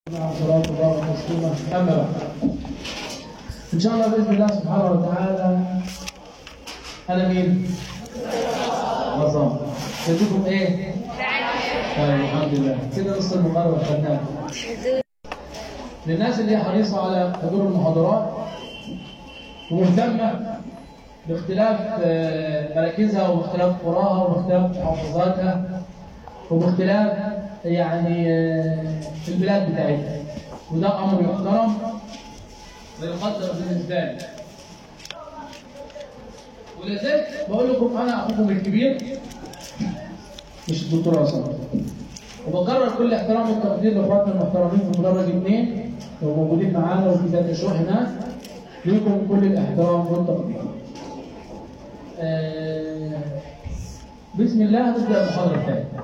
صلاة الله وتسليمه أما بعد إن شاء الله بإذن الله سبحانه وتعالى أنا مين؟ عصام جدكم إيه؟ طيب الحمد لله كده نص المقرر خدناه للناس اللي هي حريصة على حضور المحاضرات ومهتمة باختلاف آه، مراكزها واختلاف قراها واختلاف محافظاتها وباختلاف يعني آه، البلاد بتاعتها وده امر يحترم ويقدر بالنسبه لي ولذلك بقول لكم انا اخوكم الكبير مش الدكتور عصام وبكرر كل احترام والتقدير لاخواتنا المحترمين في مدرج اثنين لو موجودين معانا وفي ذات الشروح هناك ليكم كل الاحترام والتقدير. آه بسم الله هنبدا المحاضره بتاعتنا.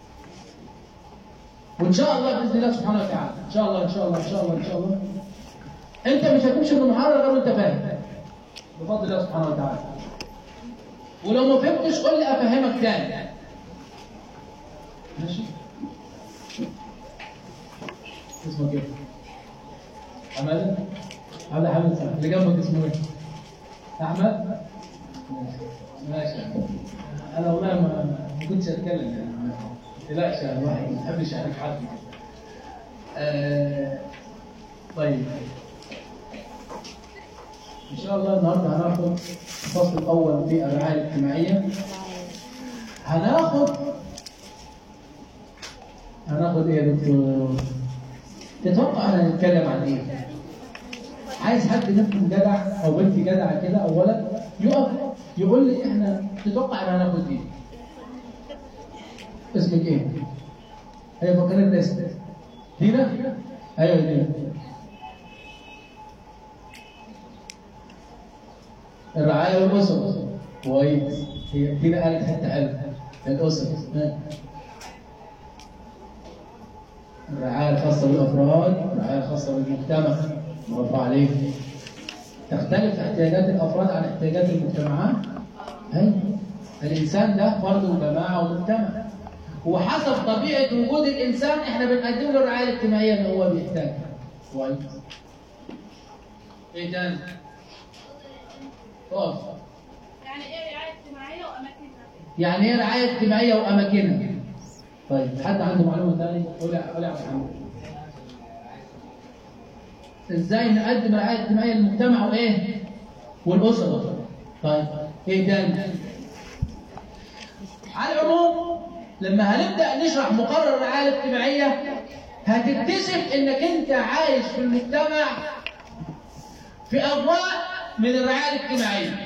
وان شاء الله باذن الله سبحانه وتعالى ان شاء الله ان شاء الله ان شاء الله ان شاء الله انت مش هتمشي من المحاضره غير وانت فاهم بفضل الله سبحانه وتعالى ولو ما فهمتش قول لي افهمك تاني ماشي اسمك ايه؟ حماده؟ عبد حمد سعد اللي جنبك اسمه ايه؟ احمد؟ ماشي انا والله ما ما كنتش اتكلم يعني ما تقلقش يا الواحد ما بيحبش يحرج حد آه طيب ان شاء الله النهارده هناخد الفصل الاول في الرعايه الاجتماعيه هناخد هناخد ايه يا دكتور؟ تتوقع انا هنتكلم عن ايه؟ عايز حد منكم جدع او بنت جدعه كده اولا يقف يقول لي احنا تتوقع ان هناخد ايه؟ اسمك ايه؟ هي فكرت اسم دينا؟ ايوه دينا الرعايه والاسر كويس هي دينا قالت حته حلوه الاسر ها. الرعايه الخاصه بالافراد الرعايه الخاصه بالمجتمع برافو عليك تختلف احتياجات الافراد عن احتياجات المجتمعات ايوه الانسان ده فرد وجماعه ومجتمع وحسب طبيعه وجود الانسان احنا بنقدم له الرعايه الاجتماعيه اللي هو بيحتاجها كويس ايه تاني؟ اقف يعني ايه رعايه اجتماعيه واماكنها يعني ايه رعايه اجتماعيه واماكنها؟ طيب حد عنده معلومه ثانيه؟ قول يا قول يا عبد الحميد ازاي نقدم رعايه اجتماعيه للمجتمع وايه؟ والاسره طيب ايه تاني؟ على العموم لما هنبدا نشرح مقرر الرعايه الاجتماعيه هتكتشف انك انت عايش في المجتمع في اضواء من الرعايه الاجتماعيه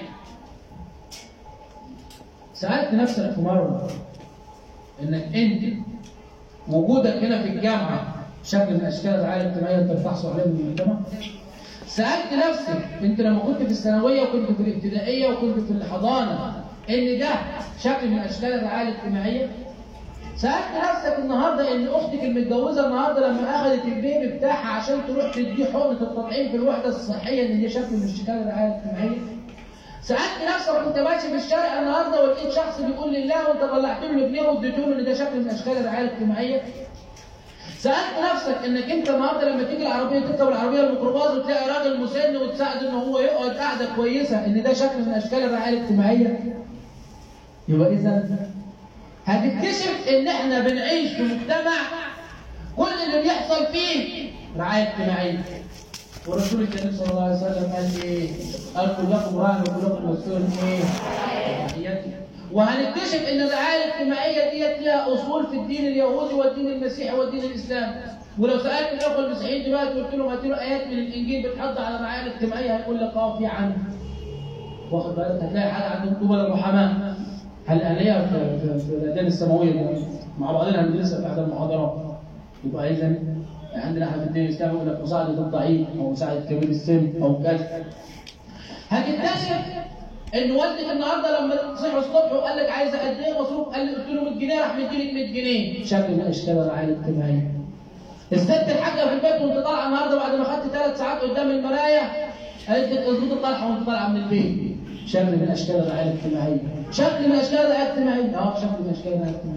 سالت نفسك في مره انك انت وجودك هنا في الجامعه شكل من اشكال الرعايه الاجتماعيه انت بتحصل عليها من المجتمع سالت نفسك انت لما كنت في الثانويه وكنت في الابتدائيه وكنت في الحضانه ان ده شكل من اشكال الرعايه الاجتماعيه سالت نفسك النهارده ان اختك المتجوزه النهارده لما اخذت البيبي بتاعها عشان تروح تديه حقنه التطعيم في الوحده الصحيه ان دي شكل من اشكال الرعايه الاجتماعيه سالت نفسك وانت ماشي في الشارع النهارده ولقيت شخص بيقول لله وانت طلعت له جنيه واديته له ان ده شكل من اشكال الرعايه الاجتماعيه سالت نفسك انك انت النهارده لما تيجي العربيه تركب العربيه الميكروباص وتلاقي راجل مسن وتساعد ان هو يقعد قعده كويسه ان ده شكل من اشكال الرعايه الاجتماعيه يبقى اذا هتكتشف ان احنا بنعيش في مجتمع كل اللي بيحصل فيه رعايه اجتماعيه ورسول الكريم صلى الله عليه وسلم قال ايه؟ قال كلكم راع وكلكم مسؤول ايه؟ رعيته وهنكتشف ان الرعايه الاجتماعيه ديت لها اصول في الدين اليهودي والدين المسيحي والدين الاسلامي ولو سالت الاخوه المسيحيين دلوقتي قلت لهم هات له ايات من الانجيل بتحض على الرعايه الاجتماعيه هيقول لك اه في عنها واخد بالك هتلاقي حاجه عندهم قبل المحاماه الآلية في, في, في الأديان السماوية دي مع بعضنا هندرسها في أحد المحاضرات يبقى إذا عندنا احنا في الدين الإسلامي يقول لك مساعدة الضعيف أو مساعدة كبير السن أو كذا هتكتشف إن والدك النهارده لما تصحى الصبح وقال لك عايز قد إيه مصروف قال لي قلت له 100 جنيه راح مديلك 100 جنيه شكل من أشكال الرعاية الاجتماعية الست الحاجة في البيت وأنت طالعة النهارده بعد ما خدت ثلاث ساعات قدام المراية قالت لك اظبط الطرحة وأنت طالعة من البيت شكل من اشكال الرعايه الاجتماعيه شكل من اشكال الرعايه الاجتماعيه اه شكل من اشكال الرعايه الاجتماعيه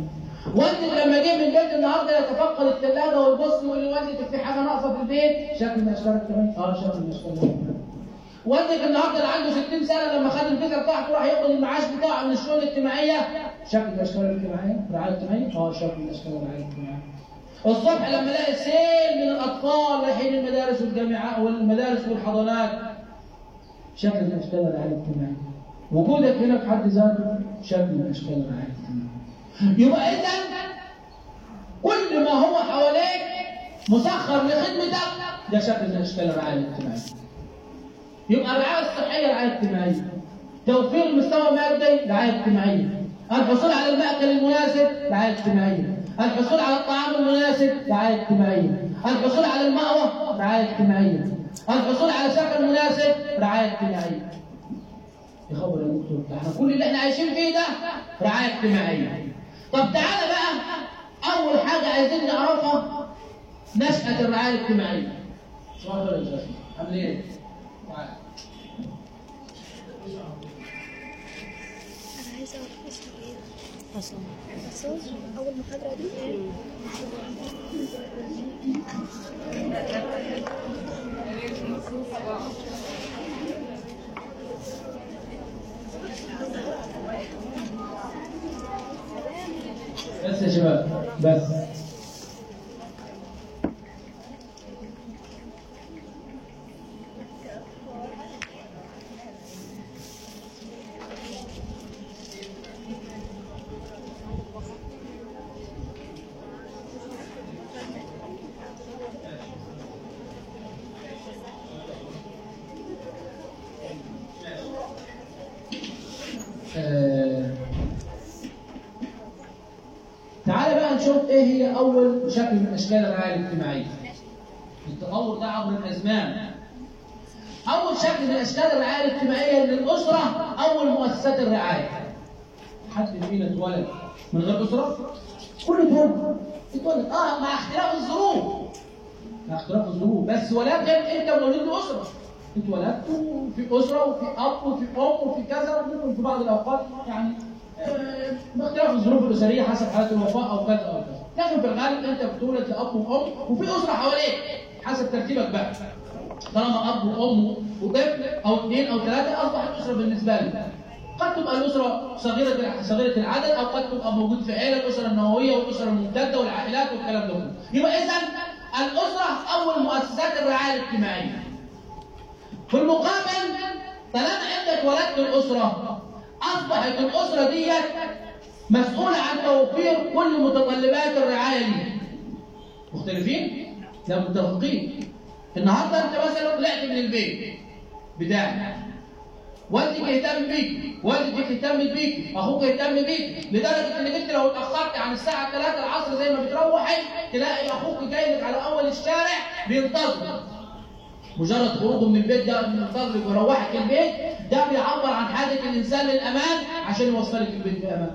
والدك لما جه من البيت النهارده يتفقد الثلاجه ويبص ويقول لوالدتك في حاجه ناقصه في البيت شكل من اشكال الاجتماعيه اه شكل من اشكال الاجتماعيه والدك النهارده اللي عنده 60 سنه لما خد الفكره بتاعته راح ياخد المعاش بتاعه من الشؤون الاجتماعيه شكل من اشكال الاجتماعيه رعايه اجتماعيه اه شكل من اشكال الرعايه الاجتماعيه الصبح لما الاقي سيل من الاطفال رايحين المدارس والجامعات والمدارس والحضانات شكل من اشكال الرعايه الاجتماعيه وجودك هنا في حد ذاته شكل من اشكال الرعايه الاجتماعيه يبقى اذا كل ما هو حواليك مسخر لخدمتك ده شكل من اشكال الرعايه الاجتماعيه يبقى الرعايه الصحيه رعايه اجتماعيه توفير المستوى المادي رعايه اجتماعيه الحصول على المأكل المناسب رعايه اجتماعيه الحصول على الطعام المناسب رعايه اجتماعيه الحصول على المأوى رعايه اجتماعيه الحصول على سكن مناسب رعايه اجتماعيه يا خبر يا دكتور ده احنا كل اللي احنا عايشين فيه ده رعايه اجتماعيه طب تعالى بقى اول حاجه عايزين نعرفها نشأة الرعايه الاجتماعيه صباح الخير يا استاذ عامل ايه؟ تعالى. أنا عايزة أعرف اسمه إيه حسن حسن أول محاضرة دي بس يا شباب بس آه، تعالى بقى نشوف ايه هي اول شكل من اشكال الرعايه الاجتماعيه. التطور ده عبر الازمان. اول شكل من اشكال الرعايه الاجتماعيه ان الاسره اول مؤسسات الرعايه. حد فينا اتولد من غير اسره؟ كل اتولد اتولد اه مع اختلاف الظروف. مع اختلاف الظروف بس ولكن انت مولود باسره. اتولدت في اسره وفي اب وفي ام وفي كذا وممكن في بعض الاوقات يعني آه، باختلاف الظروف الاسريه حسب حاله الوفاه او كذا او كذا لكن في الغالب انت بتولد لاب وام وفي اسره حواليك حسب ترتيبك بقى طالما اب وام وطفل او اثنين او ثلاثه اصبحت اسره بالنسبه لك قد تبقى الاسره صغيره صغيره العدد او قد تبقى موجود في عيله الاسره النوويه والاسره الممتده والعائلات والكلام ده كله يبقى اذا الاسره اول مؤسسات الرعايه الاجتماعيه في المقابل طالما انت اتولدت الاسره اصبحت الاسره دي مسؤوله عن توفير كل متطلبات الرعايه دي مختلفين؟ لا متفقين النهارده انت مثلا طلعت من البيت بتاعك والدك يهتم بيك والدك يهتم بيك اخوك يهتم بيك لدرجه انك انت لو اتاخرت عن الساعه 3 العصر زي ما بتروحي تلاقي اخوك جاي لك على اول الشارع بينتظر مجرد خروجه من البيت ده من فضلك ويروحك البيت ده بيعبر عن حاجه الانسان للامان عشان يوصلك البيت بامان.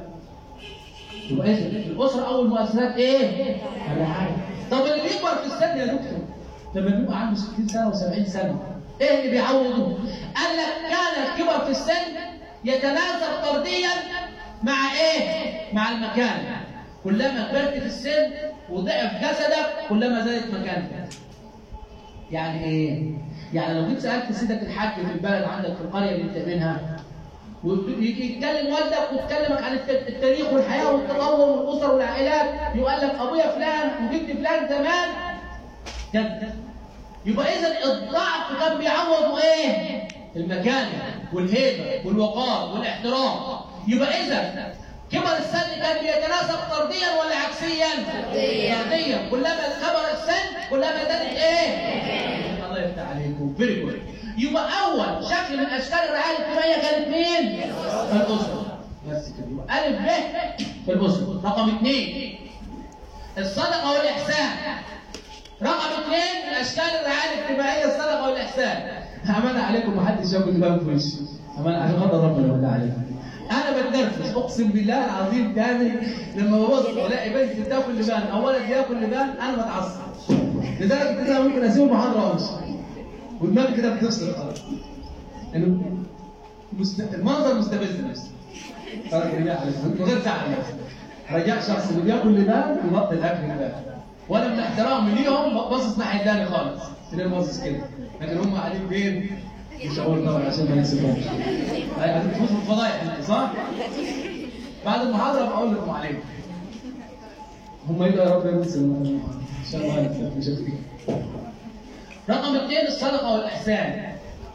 يبقى اذا الاسره اول مؤسسات ايه؟ الرعايه. طب اللي بيكبر في السن يا دكتور لما بيبقى عنده 60 سنه و70 سنه ايه اللي بيعوضه؟ قال لك كان الكبر في السن يتناسب طرديا مع ايه؟ مع المكان. كلما كبرت في السن وضعف جسدك كلما زادت مكانتك. يعني ايه؟ يعني لو جيت سالت سيدك الحاج في البلد عندك في القريه اللي انت منها ويجي يتكلم والدك ويتكلمك عن الت- التاريخ والحياه والتطور والاسر والعائلات يقول لك ابويا فلان وجد فلان زمان جد يبقى اذا الضعف كان بيعوض ايه؟ المكانه والهيبه والوقار والاحترام يبقى اذا كبر السن كان بيتناسب طرديا ولا عكسيا؟ طردياً. طرديا كلما كبر السن كلما زادت ايه؟ الله يفتح عليكم فيري جود يبقى اول شكل من اشكال الرعايه الاجتماعيه كانت مين؟ الاسره بس كده يبقى الف ب في الاسره رقم اثنين الصدقه والاحسان رقم اثنين من اشكال الرعايه الاجتماعيه الصدقه والاحسان امانه عليكم ما حدش ياكل لبان في وشي امانه عشان خاطر ربنا بالله عليكم انا بتنرفز اقسم بالله العظيم تاني لما ببص الاقي بنتي بتاكل لبان او ولد بياكل لبان انا بتعصب لدرجه ان انا ممكن اسيب المحاضره وامشي ودماغي كده بتفصل خلاص انه مست... المنظر مستفز نفسي فرق بالله عليكم من غير زعل نفسي رجاء شخص اللي بياكل لبان يبطل اكل لبان وانا من احترامي ليهم باصص ناحيه تاني خالص اللي باصص كده لكن هم قاعدين فين؟ مش هقول طبعا عشان ما نكسبهمش قاعدين تفوزوا في الفضايح انت صح؟ بعد المحاضره بقول لكم عليهم هم يبقى يا رب ينسوا ان شاء الله هنكسب مش هتفكر. رقم اثنين الصدقه والاحسان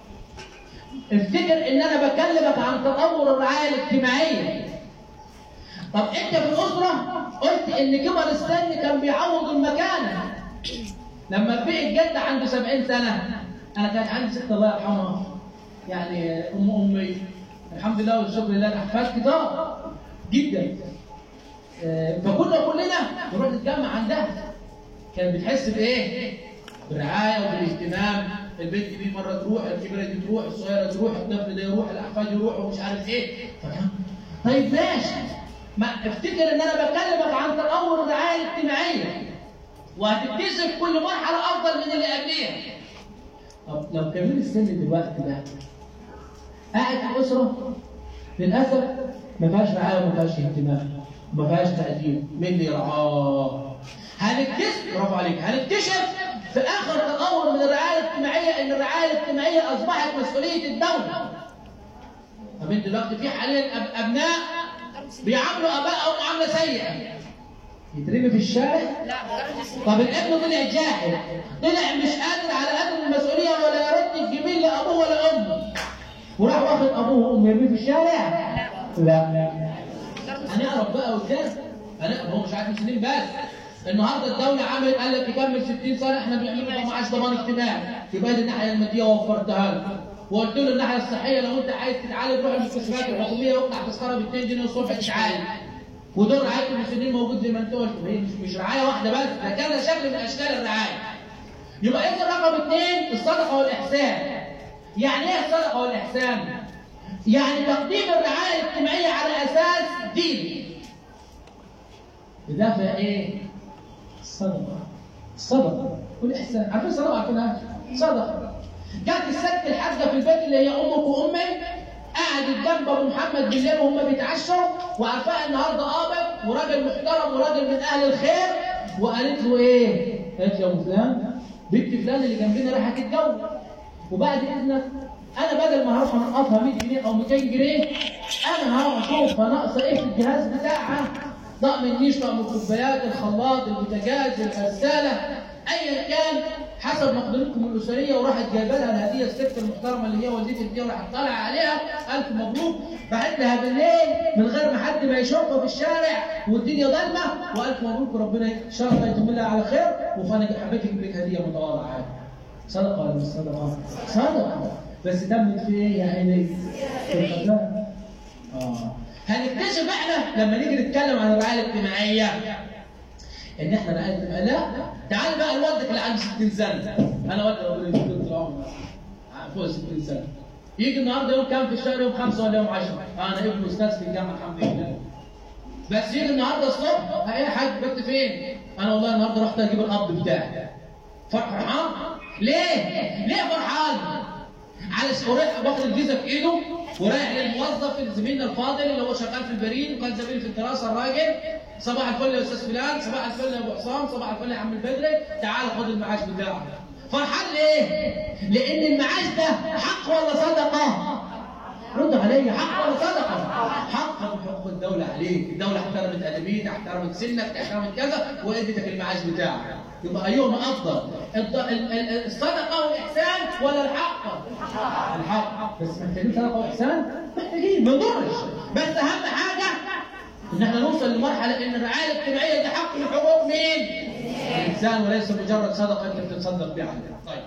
افتكر ان انا بكلمك عن تطور الرعايه الاجتماعيه طب انت في الاسره قلت ان كبر السن كان بيعوض المكانه لما بقي الجد عنده 70 سنه انا كان عندي ست الله يرحمها يعني ام امي الحمد لله والشكر لله الاحفاد كتار جدا آه، فكنا كلنا نروح نتجمع عندها كانت بتحس بايه؟ بالرعايه وبالاهتمام البنت دي مره تروح الكبيره دي تروح الصغيره تروح الطفل ده يروح الاحفاد يروحوا ومش عارف ايه فكان طيب ماشي ما افتكر ان انا بكلمك عن تطور الرعايه الاجتماعيه وهتكتشف كل مرحله افضل من اللي قبليها طب لو كبير السن دلوقتي ده قاعد في اسره للاسف ما فيهاش رعايه وما فيهاش اهتمام ما فيهاش تقدير مين اللي يرعاه هنكتشف برافو عليك هنكتشف في اخر تطور من الرعايه الاجتماعيه ان الرعايه الاجتماعيه اصبحت مسؤوليه الدوله طب انت دلوقتي في حاليا أب- ابناء بيعاملوا ابائهم معامله سيئه يترمي في الشارع طب الابن طلع جاهل طلع مش قادر على قدر المسؤوليه ولا يرد الجميل لابوه ولا امه وراح واخد ابوه وامه يرميه في الشارع لا هنعرف بقى قدام هنعرف هو مش عارف سنين بس النهارده الدوله عملت قال لك تكمل 60 سنه احنا بنعمل له معاش ضمان اجتماعي يبقى دي الناحيه الماديه وفرتها له وقلت له الناحيه الصحيه لو انت عايز تتعالج روح المستشفيات الحكوميه واقطع تذكره ب 2 جنيه الصبح تتعالج ودور رعايه المسنين موجود زي ما انت قلت هي مش مش رعايه واحده بس ده كذا شكل من اشكال الرعايه يبقى اذا رقم اثنين الصدقه والاحسان يعني ايه الصدقه والاحسان؟ يعني تقديم الرعايه الاجتماعيه على اساس ديني بدافع ايه؟ الصدقه الصدقه والاحسان عارفين الصدقه عارفينها؟ صدقه جت الست الحاجه في البيت اللي هي امك وامي قعدت جنب ابو محمد بالليل وهم بيتعشوا وعارفاه النهارده قابض وراجل محترم وراجل من اهل الخير وقالت له ايه؟ قالت له يا ابو فلان بنت فلان اللي جنبنا رايحه تتجوز وبعد اذنك انا بدل ما هروح انقطها 100 جنيه او 200 جنيه انا هروح اشوفها ناقصه ايه في الجهاز بتاعها طقم النيش طقم الكوبايات الخلاط البوتاجاز الغساله ايا كان حسب مقدرتكم الاسريه وراحت جايبه لها الهديه الست المحترمه اللي هي والدتي دي وراحت طالعه عليها الف مبروك بعت لها بالليل من غير ما حد ما يشوفها في الشارع والدنيا ضلمه والف مبروك وربنا ان شاء الله يتم لها على خير وفانا حبيت اجيب لك هديه متواضعه عادي صدقه ولا مش صدقه؟ صدقه بس تمت في ايه يا عيني؟ في الخزانه اه هنكتشف احنا لما نيجي نتكلم عن الرعايه الاجتماعيه ان احنا الرعايه الاجتماعيه لا تعال بقى لوالدك اللي عنده 60 سنه انا والدي ربنا يديله طول العمر فوق 60 سنه يجي النهارده يوم كام في الشهر يوم خمسه ولا يوم 10 انا ابن استاذ في الجامعه الحمد لله بس يجي النهارده الصبح ايه يا حاج كنت فين؟ انا والله النهارده رحت اجيب القبض بتاعي فرحان؟ ليه؟ ليه فرحان؟ على ورايح واخد الفيزا في ايده ورايح للموظف زميلنا الفاضل اللي هو شغال في البريد وكان زميلي في الدراسه الراجل صباح الفل يا استاذ فلان صباح الفل يا ابو حسام صباح الفل يا عم البدري تعال خد المعاش بتاعك فرحان ليه؟ لان المعاش ده حق ولا صدقه؟ رد عليا حق ولا صدقه؟ حق من حقوق الدوله عليك، الدوله احترمت ادبيتك، احترمت سنك، احترمت كذا وادتك المعاش بتاعك. يبقى ايهما افضل؟ الض- ال- ال- الصدقه والاحسان ولا الحق؟ الحق بس محتاجين صدقه واحسان؟ محتاجين ما نضرش بس اهم حاجه ان احنا نوصل لمرحله ان الرعايه الاجتماعيه دي حق من حقوق مين؟ الانسان وليس مجرد صدقه انت بتتصدق بها عليه. طيب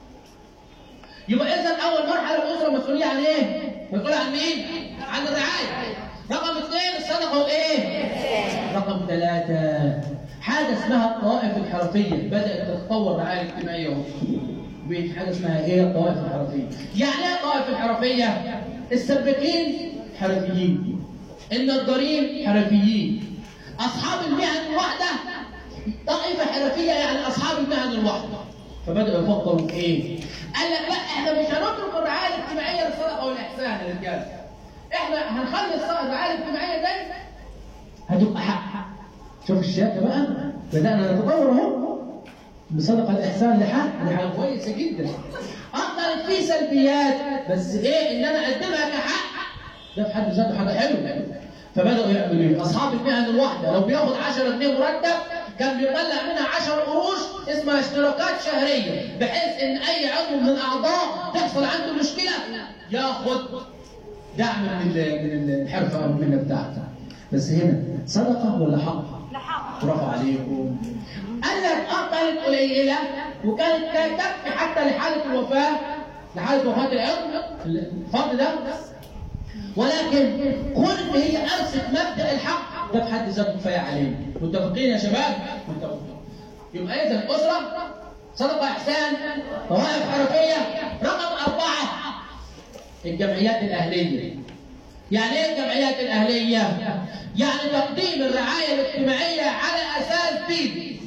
يبقى اذا اول مرحله الاسره مسؤوليه عن ايه؟ مسؤوليه عن مين؟ عن الرعايه. رقم اثنين الصدقه وايه؟ رقم ثلاثه حاجه اسمها الطوائف الحرفيه بدات تتطور الرعايه الاجتماعيه اهو. بقت حاجه اسمها ايه الطوائف الحرفيه؟ يعني ايه الطوائف الحرفيه؟ السباكين حرفيين النجارين حرفيين اصحاب المهن الواحده طائفه حرفيه يعني اصحاب المهن الواحده فبداوا يفكروا في ايه؟ قال لك لا احنا مش هنترك الرعايه الاجتماعيه للصدقه والاحسان يا رجاله. احنا هنخلي الص- الرعايه الاجتماعيه دي هتبقى حق شوف الشياكه بقى بدانا نتطور اهو بصدقه الاحسان لحق دي حاجه كويسه جدا اقدر في سلبيات بس ايه ان انا اقدمها كحق ده في حد ذاته حاجه حلوه فبداوا يعملوا ايه؟ اصحاب المهن الواحده لو بياخد 10 جنيه مرتب كان بيطلع منها 10 قروش اسمها اشتراكات شهريه بحيث ان اي عضو من الاعضاء تحصل عنده مشكله ياخد دعم من ال- من الحرفه او المهنه بتاعته بس هنا صدقه ولا حق؟ لحق برافو عليكم قال لك اه كانت قليله وكانت تكفي حتى لحاله الوفاه لحاله وفاه العضو الفرد ده ولكن كل هي ارست مبدا الحق ده في حد ذاته كفايه عليه متفقين يا شباب متفقين يبقى اذا الاسره صدقه احسان طوائف حرفيه رقم اربعه الجمعيات الاهليه يعني ايه الجمعيات الاهليه يعني تقديم الرعايه الاجتماعيه على اساس ديني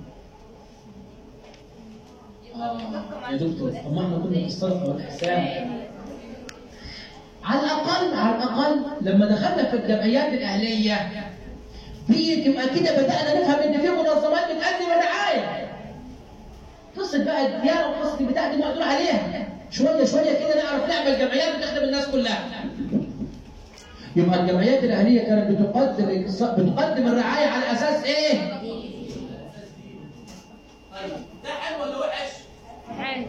آه، يا دكتور طب ما احنا كنا في الصدقه والاحسان على الاقل على الاقل لما دخلنا في الجمعيات الاهليه في تبقى كده بدانا نفهم ان في منظمات بتقدم الرعايه قصه بقى الديانه وقصه البتاع دي مقدور عليها شويه شويه كده نعرف نعمل جمعيات بتخدم الناس كلها يبقى الجمعيات الاهليه كانت بتقدم بتقدم الرعايه على اساس ايه؟ طيب ده حلو ولا وحش؟ حلو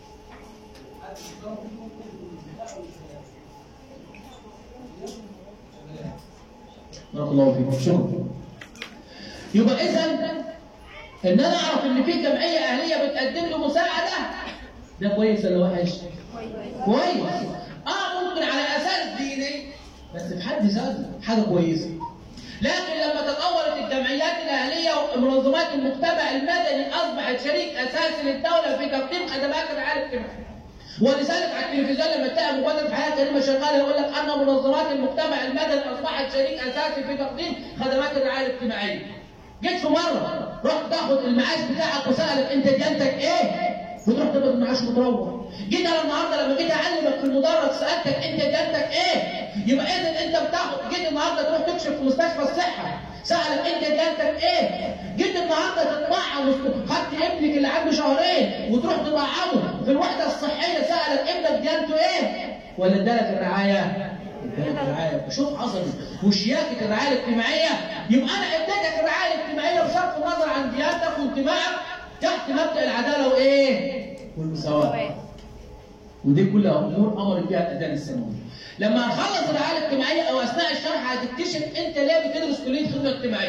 بارك الله فيك شكرا يبقى اذا ان انا اعرف ان في جمعيه اهليه بتقدم له مساعده ده كويس ولا وحش؟ كويس اه ممكن على اساس ديني بس في حد ذاته حاجه كويسه لكن لما تطورت الجمعيات الاهليه ومنظمات المجتمع المدني اصبحت شريك اساسي للدوله في تقديم خدمات الرعايه الاجتماعيه ولذلك على التلفزيون لما تلاقي مبادره حياه كريمه شغاله يقول لك ان منظمات المجتمع المدني اصبحت شريك اساسي في تقديم خدمات الرعايه الاجتماعيه. جيت في مره رحت تاخد المعاش بتاعك وسالك انت ديانتك ايه؟ وتروح تاخد المعاش وتروح. جيت انا النهارده لما جيت اعلمك في المدرج سالتك انت ديانتك ايه؟ يبقى اذا انت بتاخد جيت النهارده تروح تكشف في مستشفى الصحه سالك انت ديانتك ايه؟ جيت النهارده تطعم خدت ابنك اللي عنده شهرين وتروح تطعمه في الوحده الصحيه سالك ابنك ديانته ايه؟ ولا ادالك الرعايه؟ ادالك الرعايه شوف حصل وشياكه الرعايه الاجتماعيه يبقى انا اديتك الرعايه الاجتماعيه بصرف النظر عن ديانتك وانتمائك تحت مبدا العداله وايه؟ والمساواه ودي كلها امور امر بها الاذان السماوي. لما نخلص الرعايه الاجتماعيه او اثناء الشرح هتكتشف انت ليه بتدرس كليه خدمه اجتماعيه.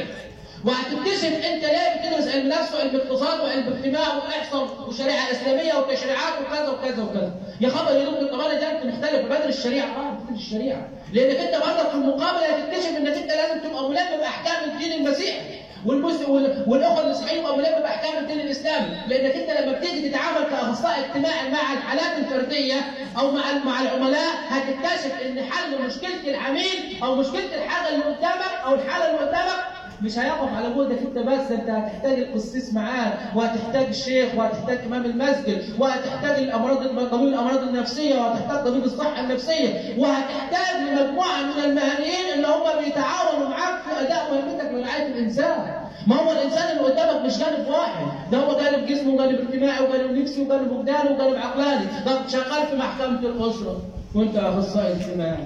وهتكتشف انت ليه بتدرس علم نفس وعلم اقتصاد وعلم اجتماع واحصاء وشريعه اسلاميه وتشريعات وكذا وكذا وكذا. يا خبر يا دكتور طب انا ده انت مختلف بدل الشريعه اه بدل الشريعه. لانك انت برضك في المقابل هتكتشف انك انت لازم تبقى ملم باحكام الدين المسيحي. والمسلم وال- والاخوه المسيحيين يبقوا ملم باحكام الدين الاسلامي، لانك انت لما بتيجي تتعامل كاخصائي اجتماعي مع الحالات الفرديه او مع مع العملاء هتكتشف ان حل مشكله العميل او مشكله الحاجه اللي قدامك او الحاله اللي قدامك مش هيقف على جهدك انت بس انت هتحتاج القسيس معاك وهتحتاج الشيخ وهتحتاج امام المسجد وهتحتاج الامراض طبيب الامراض النفسيه وهتحتاج طبيب الصحه النفسيه وهتحتاج لمجموعه من المهنيين اللي هم بيتعاونوا معاك في اداء مهمتك لرعايه الانسان ما هو الانسان اللي قدامك مش جانب واحد ده هو جانب جسمه وجانب اجتماعي وجانب نفسي وجانب وجداني وجانب عقلاني ده شغال في محكمه الاسره وانت اخصائي اجتماعي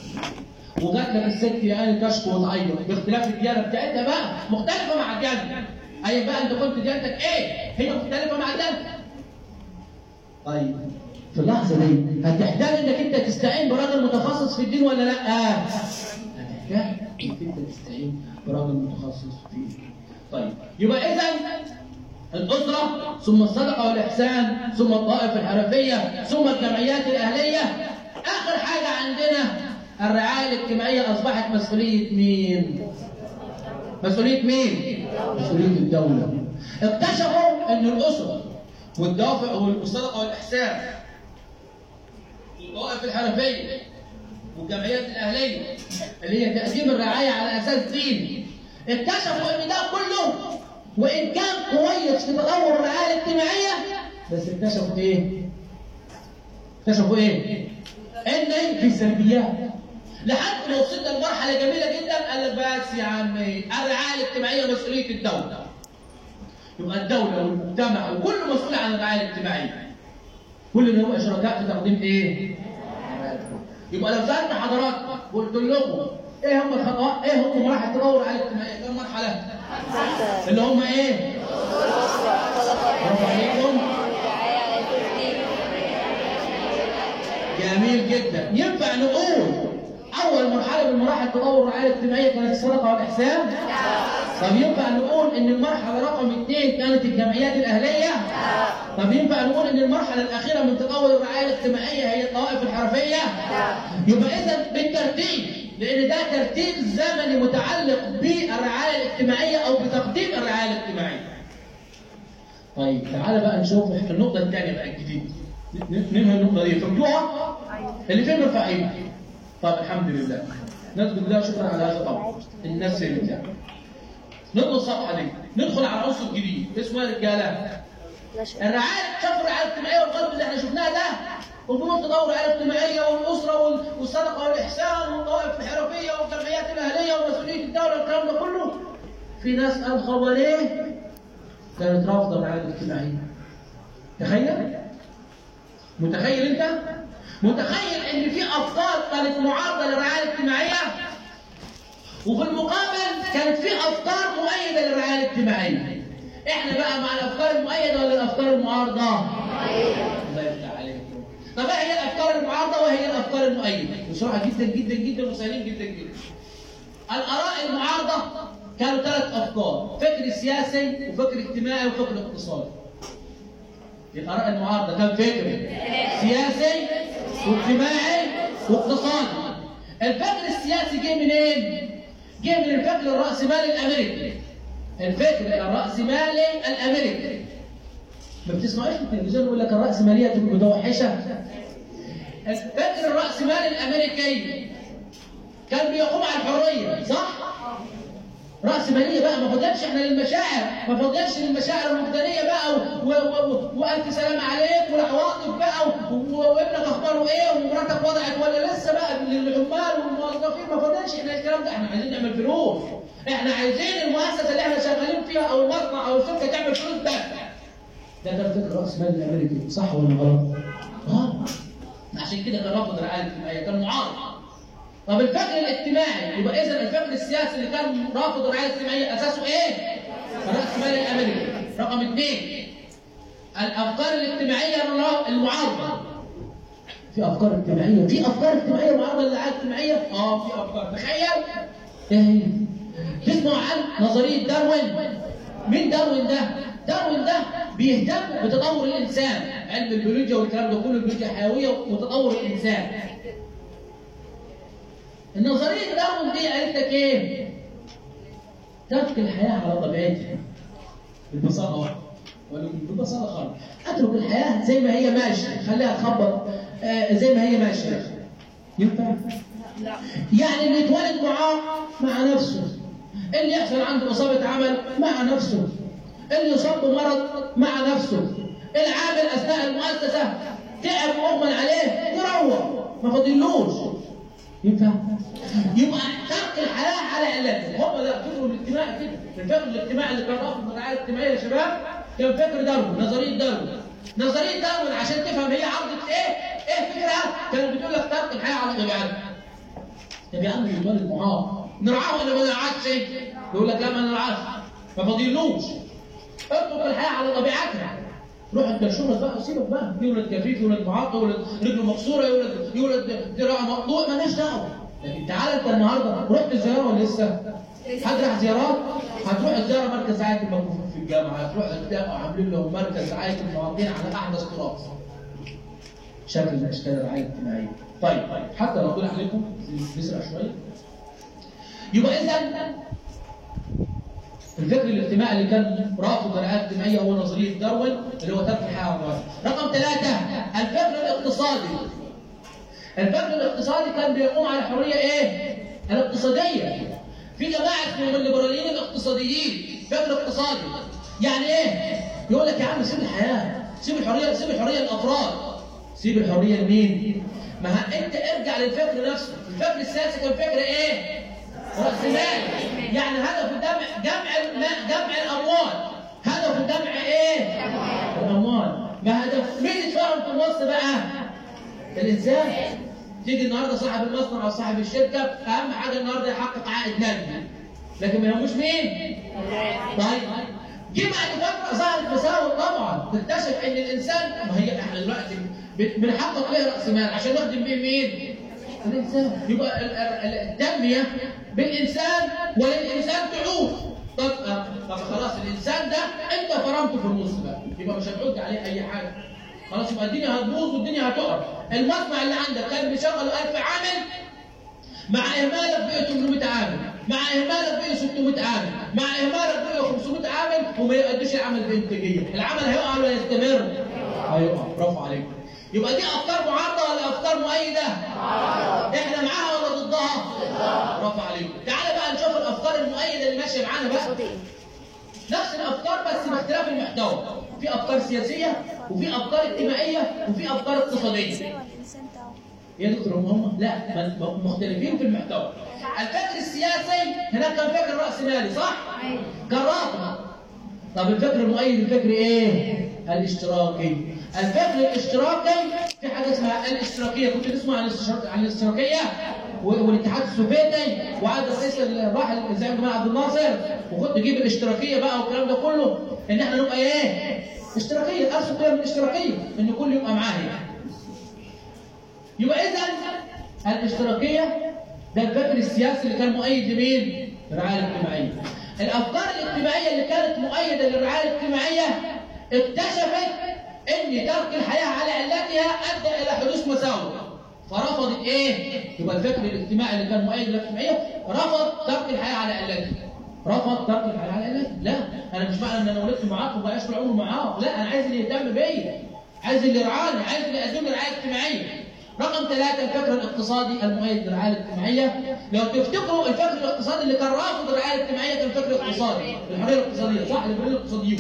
وجات لك الست يعني تشكو وتعيط باختلاف الديانه بتاعتها بقى مختلفه مع الديانه اي بقى انت كنت ديانتك ايه؟ هي مختلفه مع ديانتك طيب في اللحظه دي هتحتاج انك انت تستعين براجل متخصص في الدين ولا لا؟ هتحتاج انك انت تستعين براجل متخصص في الدين طيب يبقى اذا الأسرة ثم الصدقة والإحسان ثم الطائف الحرفية ثم الجمعيات الأهلية آخر حاجة عندنا الرعاية الاجتماعية أصبحت مسؤولية مين؟ مسؤولية مين؟ مسؤولية الدولة اكتشفوا أن الأسرة والدافع والصدقة والإحسان الطائف الحرفية والجمعيات الأهلية اللي هي تقديم الرعاية على أساس ديني اكتشفوا أن ده كله وإن كان كويس في تطور الرعاية الاجتماعية بس اكتشفوا إيه؟ اكتشفوا إيه؟ إن في سلبيات لحد ما وصلنا لمرحله جميله جدا قال لك بس يا عمي الرعايه الاجتماعيه مسؤوليه الدوله يبقى الدوله والمجتمع وكل مسؤول عن الرعايه الاجتماعيه كلنا نبقى شركاء في تقديم ايه؟ يبقى لو سالت حضراتكم قلت لكم ايه هم الخطوات ايه هم مراحل التطور الرعايه الاجتماعيه كم مرحله؟ اللي هم ايه؟ برافو عليكم جميل جدا ينفع نقول اول مرحله من مراحل تطور الرعايه الاجتماعيه كانت الصدقه والاحسان طب ينفع نقول ان المرحله رقم اثنين كانت الجمعيات الاهليه طب ينفع نقول ان المرحله الاخيره من تطور الرعايه الاجتماعيه هي الطوائف الحرفيه يبقى اذا بالترتيب لان ده ترتيب زمني متعلق بالرعايه الاجتماعيه او بتقديم الرعايه الاجتماعيه طيب تعالى بقى نشوف النقطه الثانيه بقى الجديده ننهي النقطه دي فهمتوها اللي فين مرفعين طب الحمد لله نسجد الله شكرا على هذا الامر الناس اللي بتاعه ندخل الصفحه دي ندخل على عنصر جديد اسمه يا رجاله الرعايه شوف الرعايه الاجتماعيه والقلب اللي احنا شفناه ده وبنود تطور الرعايه الاجتماعيه والاسره وال- والصدقه والاحسان والطوائف الحرفيه والجمعيات الاهليه ومسؤوليه الدوله والكلام ده كله في ناس قال خبريه كانت رافضه الرعايه الاجتماعيه تخيل متخيل انت متخيل ان في افكار كانت معارضه للرعايه الاجتماعيه وفي المقابل كانت في افكار مؤيده للرعايه الاجتماعيه احنا بقى مع الافكار المؤيده ولا الافكار المعارضه الله يفتح عليكم طب ايه هي الافكار المعارضه وهي الافكار المؤيده بسرعه جدا جدا جدا وسهلين جدا جدا الاراء المعارضه كانوا ثلاث افكار فكر سياسي وفكر اجتماعي وفكر اقتصادي الآراء المعارضة كم فكر؟ سياسي واجتماعي واقتصادي. الفكر السياسي جه منين؟ جه من الفكر الرأسمالي الأمريكي. الفكر الرأسمالي الأمريكي. ما بتسمعوش في التلفزيون يقول لك الرأسمالية متوحشة؟ الفكر الرأسمالي الأمريكي كان بيقوم على الحرية، صح؟ رأس مالية بقى ما فضلش احنا للمشاعر ما فضلش للمشاعر الوجدانية بقى و- و- و- وألف سلام عليك والعواطف بقى و- و- وابنك أخباره إيه ومراتك وضعت ولا لسه بقى للعمال والموظفين ما فضلش احنا الكلام ده احنا عايزين نعمل فلوس احنا عايزين المؤسسة اللي احنا شغالين فيها أو المصنع أو الشركة تعمل فلوس بس ده كان فكر رأس مال الأمريكي صح ولا غلط؟ غلط عشان كده كان رافض الرعاية الاجتماعية كان معارض طب الفكر الاجتماعي يبقى اذا الفكر السياسي اللي كان رافض الرعايه الاجتماعيه اساسه ايه؟ راس مال الامريكي رقم اثنين الافكار الاجتماعيه المعارضه في افكار اجتماعيه في افكار اجتماعيه معارضه للرعايه الاجتماعيه اه في افكار تخيل ايه هي؟ تسمعوا عن نظريه داروين مين داروين ده؟ داروين ده بيهتم بتطور الانسان علم البيولوجيا والكلام ده كله البيولوجيا الحيويه وتطور الانسان النظريه داروين دي قالت لك ايه؟ ترك الحياه على طبيعتها ببساطه ولا ببساطه خالص اترك الحياه زي ما هي ماشيه خليها تخبط آه زي ما هي ماشيه ينفع؟ لا يعني اللي يتولد معاه مع نفسه اللي يحصل عنده اصابه عمل مع نفسه اللي يصاب بمرض مع نفسه العامل اثناء المؤسسه تعب واغمى عليه يروح ما فاضلوش ينفع؟ يبقى ترك الحياه على علته هم ده الفكر الاجتماعي كده الفكر الاجتماعي اللي كان رافض الرعايه الاجتماعيه يا شباب كان فكر داروين نظريه داروين نظريه داروين عشان تفهم هي عرضت ايه ايه فكرها كانت بتقول لك ترك الحياه على طبيعتها طب يا عم الولد معاه نرعاه ولا ما نرعاش يقول لك لا ما نرعاش ما فاضيلوش اترك الحياه على طبيعتها روح انت شغلك بقى وسيبك بقى يولد كفيف يولد معاق يولد رجله مكسوره يولد يولد ذراعه مقطوع مالناش دعوه لكن تعالى انت النهارده رحت زياره ولا لسه؟ حد راح زيارات؟ هتروح زياره مركز رعايه الموقوفين في الجامعه هتروح تلاقوا عاملين لهم مركز رعايه المواطنين على احدث تراث شكل من اشكال الرعايه الاجتماعيه طيب حتى لو طلع عليكم نسرع شويه يبقى اذا الفكر الاجتماعي اللي كان رافض الرعايه الاجتماعيه هو نظريه داروين اللي هو ترك الحياه على الوراثه. رقم ثلاثه الفكر الاقتصادي. الفكر الاقتصادي كان بيقوم على الحريه ايه؟ الاقتصاديه. في جماعه اسمهم الليبراليين الاقتصاديين فكر اقتصادي. يعني ايه؟ يقول لك يا عم سيب الحياه، سيب الحريه سيب الحريه للافراد. سيب الحريه لمين؟ ما ه- انت ارجع للفكر نفسه الفكر السياسي كان فكر ايه راس مال يعني هدفه جمع جمع الم- جمع الاموال هدفه جمع ايه الاموال ما هدف مين اتفهم في النص بقى الانسان تيجي النهارده صاحب المصنع او صاحب الشركه اهم حاجه النهارده يحقق عائد مادي لكن ما يهموش مين طيب جه بعد فتره ظهر التساوي طبعا تكتشف ان الانسان ما هي احنا دلوقتي ب- بنحقق ليه راس مال عشان نخدم بيه مين؟ الانسان يبقى ال- ال- التنميه بالانسان وللانسان تعود طب طب خلاص الانسان ده انت فرمته في النص بقى يبقى مش هتعود عليه اي حاجه خلاص يبقى الدنيا هتبوظ والدنيا هتقع المصنع اللي عندك كان بيشغل 1000 عامل مع اهمالك بقي 800 عامل مع اهمالك بقي 600 عامل مع اهمالك بقي 500 عامل وما يؤديش العمل بانتاجيه العمل هيقع ولا يستمر هيقع برافو عليك يبقى دي افكار معارضه ولا افكار مؤيده احنا معاها ولا ضدها برافو عليك تعالى بقى نشوف الافكار المؤيده اللي ماشيه معانا بقى قصدي ايه؟ نفس الافكار بس باختلاف المحتوى في افكار سياسيه وفي افكار اجتماعيه وفي افكار اقتصاديه الانسان بتاعه يا دكتور هم هم لا ما- مختلفين في المحتوى الفكر السياسي هناك كان فكر راسمالي صح؟ كان رافض طب الفكر المؤيد الفكر ايه؟ الاشتراكي الفكر الاشتراكي في حاجه اسمها الاشتراكيه كنت تسمع عن الاشتراك- عن الاشتراكيه و- والاتحاد السوفيتي وعند الرئيس الراحل الزعيم جمال عبد الناصر وكنت تجيب الاشتراكيه بقى والكلام ده كله ان احنا نبقى ايه؟ اشتراكيه ارسم قيم الاشتراكيه ان كل يبقى معاه يعني. يبقى اذا الاشتراكيه ده الفكر السياسي اللي كان مؤيد لمين؟ للرعايه الاجتماعيه. الافكار الاجتماعيه اللي كانت مؤيده للرعايه الاجتماعيه اكتشفت ان ترك الحياه على علتها ادى الى حدوث مساوئ. فرفضت ايه؟ يبقى الفكر الاجتماعي اللي كان مؤيد للاجتماعيه رفض ترك الحياه على علتها. رفض ترك الحياه على علتها، لا انا مش معنى ان انا ولدت معاق وما طول عمري معاق، لا انا عايز اللي يهتم بيا. عايز اللي يرعاني، عايز اللي يقدم لي رعايه اجتماعيه. رقم ثلاثة الفكر الاقتصادي المؤيد للرعاية الاجتماعية لو تفتكروا الفكر الاقتصادي اللي كان رافض الرعاية الاجتماعية كان فكر اقتصادي الحرية الاقتصادية صح الحرية الاقتصاديون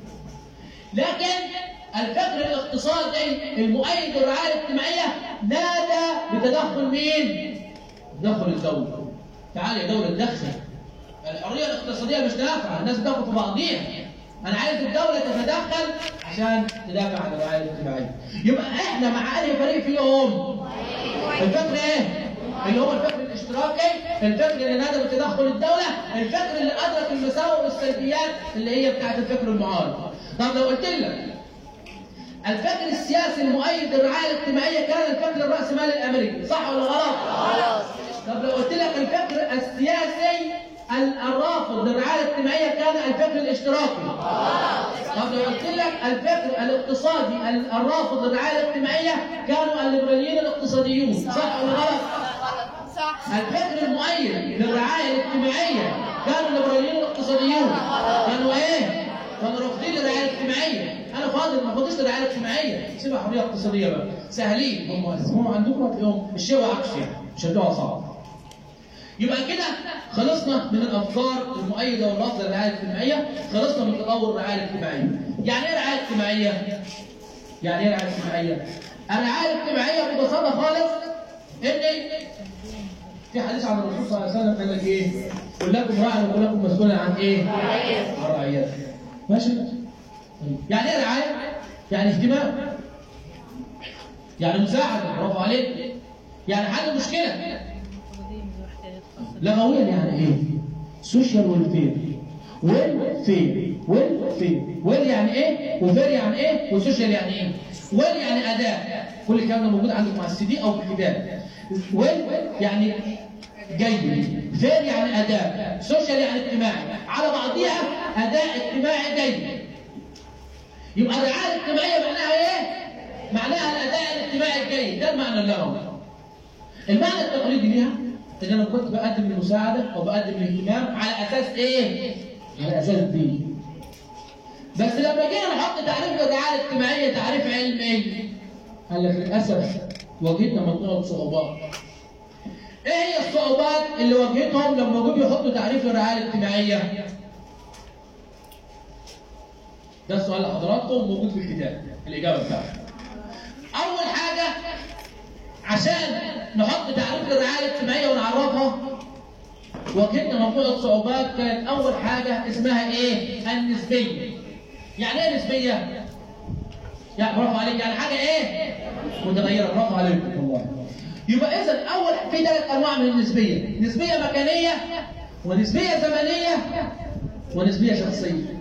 لكن الفكر الاقتصادي المؤيد للرعاية الاجتماعية نادى بتدخل مين؟ تدخل الدولة تعالى يا دولة تدخل الحرية الاقتصادية مش نافعة الناس بتاخد في بعضيها أنا عايز الدولة تتدخل عشان تدافع عن الرعاية الاجتماعية يبقى إحنا مع أنهي فريق فيهم؟ الفكر إيه؟ اللي هو الفكر الاشتراكي، الفكر اللي نادى بتدخل الدولة، الفكر اللي أدرك المساوئ والسلبيات اللي هي بتاعت الفكر المعارض. طب لو قلت لك الفكر السياسي المؤيد للرعاية الاجتماعية كان الفكر الرأسمالي الأمريكي، صح ولا غلط؟ غلط طب لو قلت لك الفكر السياسي ال- الرافض للرعايه الاجتماعيه كان الفكر الاشتراكي. طب لو قلت لك الفكر الاقتصادي ال- الرافض للرعايه الاجتماعيه كانوا الليبراليين الاقتصاديون، صح ولا غلط؟ صح الفكر المؤيد للرعايه الاجتماعيه كانوا الليبراليين الاقتصاديون. كانوا ايه؟ كانوا رافضين للرعايه الاجتماعيه. انا فاضل ما فاضيش للرعايه الاجتماعيه، سيبها حريه اقتصاديه بقى. سهلين هم هم عندكم هتلاقيهم الشيء عكس يعني، شدوها صعب. يبقى كده خلصنا من الافكار المؤيده والرافضه للرعايه الاجتماعيه، خلصنا من تطور الرعايه الاجتماعيه. يعني ايه رعايه اجتماعيه؟ يعني ايه رعايه اجتماعيه؟ الرعايه الاجتماعيه ببساطه خالص ان في حديث عن الرسول صلى الله عليه وسلم قال لك ايه؟ كلكم راع وكلكم مسؤول عن ايه؟ عن رعيته. ماشي؟ طيب. يعني ايه رعايه؟ يعني اهتمام. يعني مساعده برافو عليك. يعني حل مشكله. لغويا يعني ايه؟ سوشيال ويلفير ويلفير ويلفير ويل يعني ايه؟ وفير يعني ايه؟ وسوشيال يعني ايه؟ ويل يعني اداء كل الكلام ده موجود عندك مع السي دي او في الكتاب ويل يعني جيد فير يعني اداء سوشيال يعني اجتماعي على بعضيها اداء اجتماعي جيد يبقى الرعايه الاجتماعيه معناها ايه؟ معناها الاداء الاجتماعي الجيد ده المعنى اللغوي المعنى التقليدي ليها ان انا كنت بقدم المساعده او بقدم الاهتمام على اساس ايه؟ على اساس دين. بس لما جينا نحط تعريف للرعايه الاجتماعيه تعريف علمي قال لك للاسف واجهتنا منطقه صعوبات. ايه هي الصعوبات اللي واجهتهم لما جم يحطوا تعريف للرعايه الاجتماعيه؟ ده السؤال لحضراتكم موجود في الكتاب الاجابه بتاعته. اول حاجه عشان نحط تعريف للرعايه الاجتماعيه ونعرفها واجهتنا مجموعه صعوبات كانت اول حاجه اسمها ايه؟ النسبيه. يعني ايه نسبيه؟ يعني برافو عليك يعني حاجه ايه؟ متغيره برافو عليكم والله. يبقى اذا اول في ثلاث انواع من النسبيه، نسبيه مكانيه ونسبيه زمنيه ونسبيه شخصيه.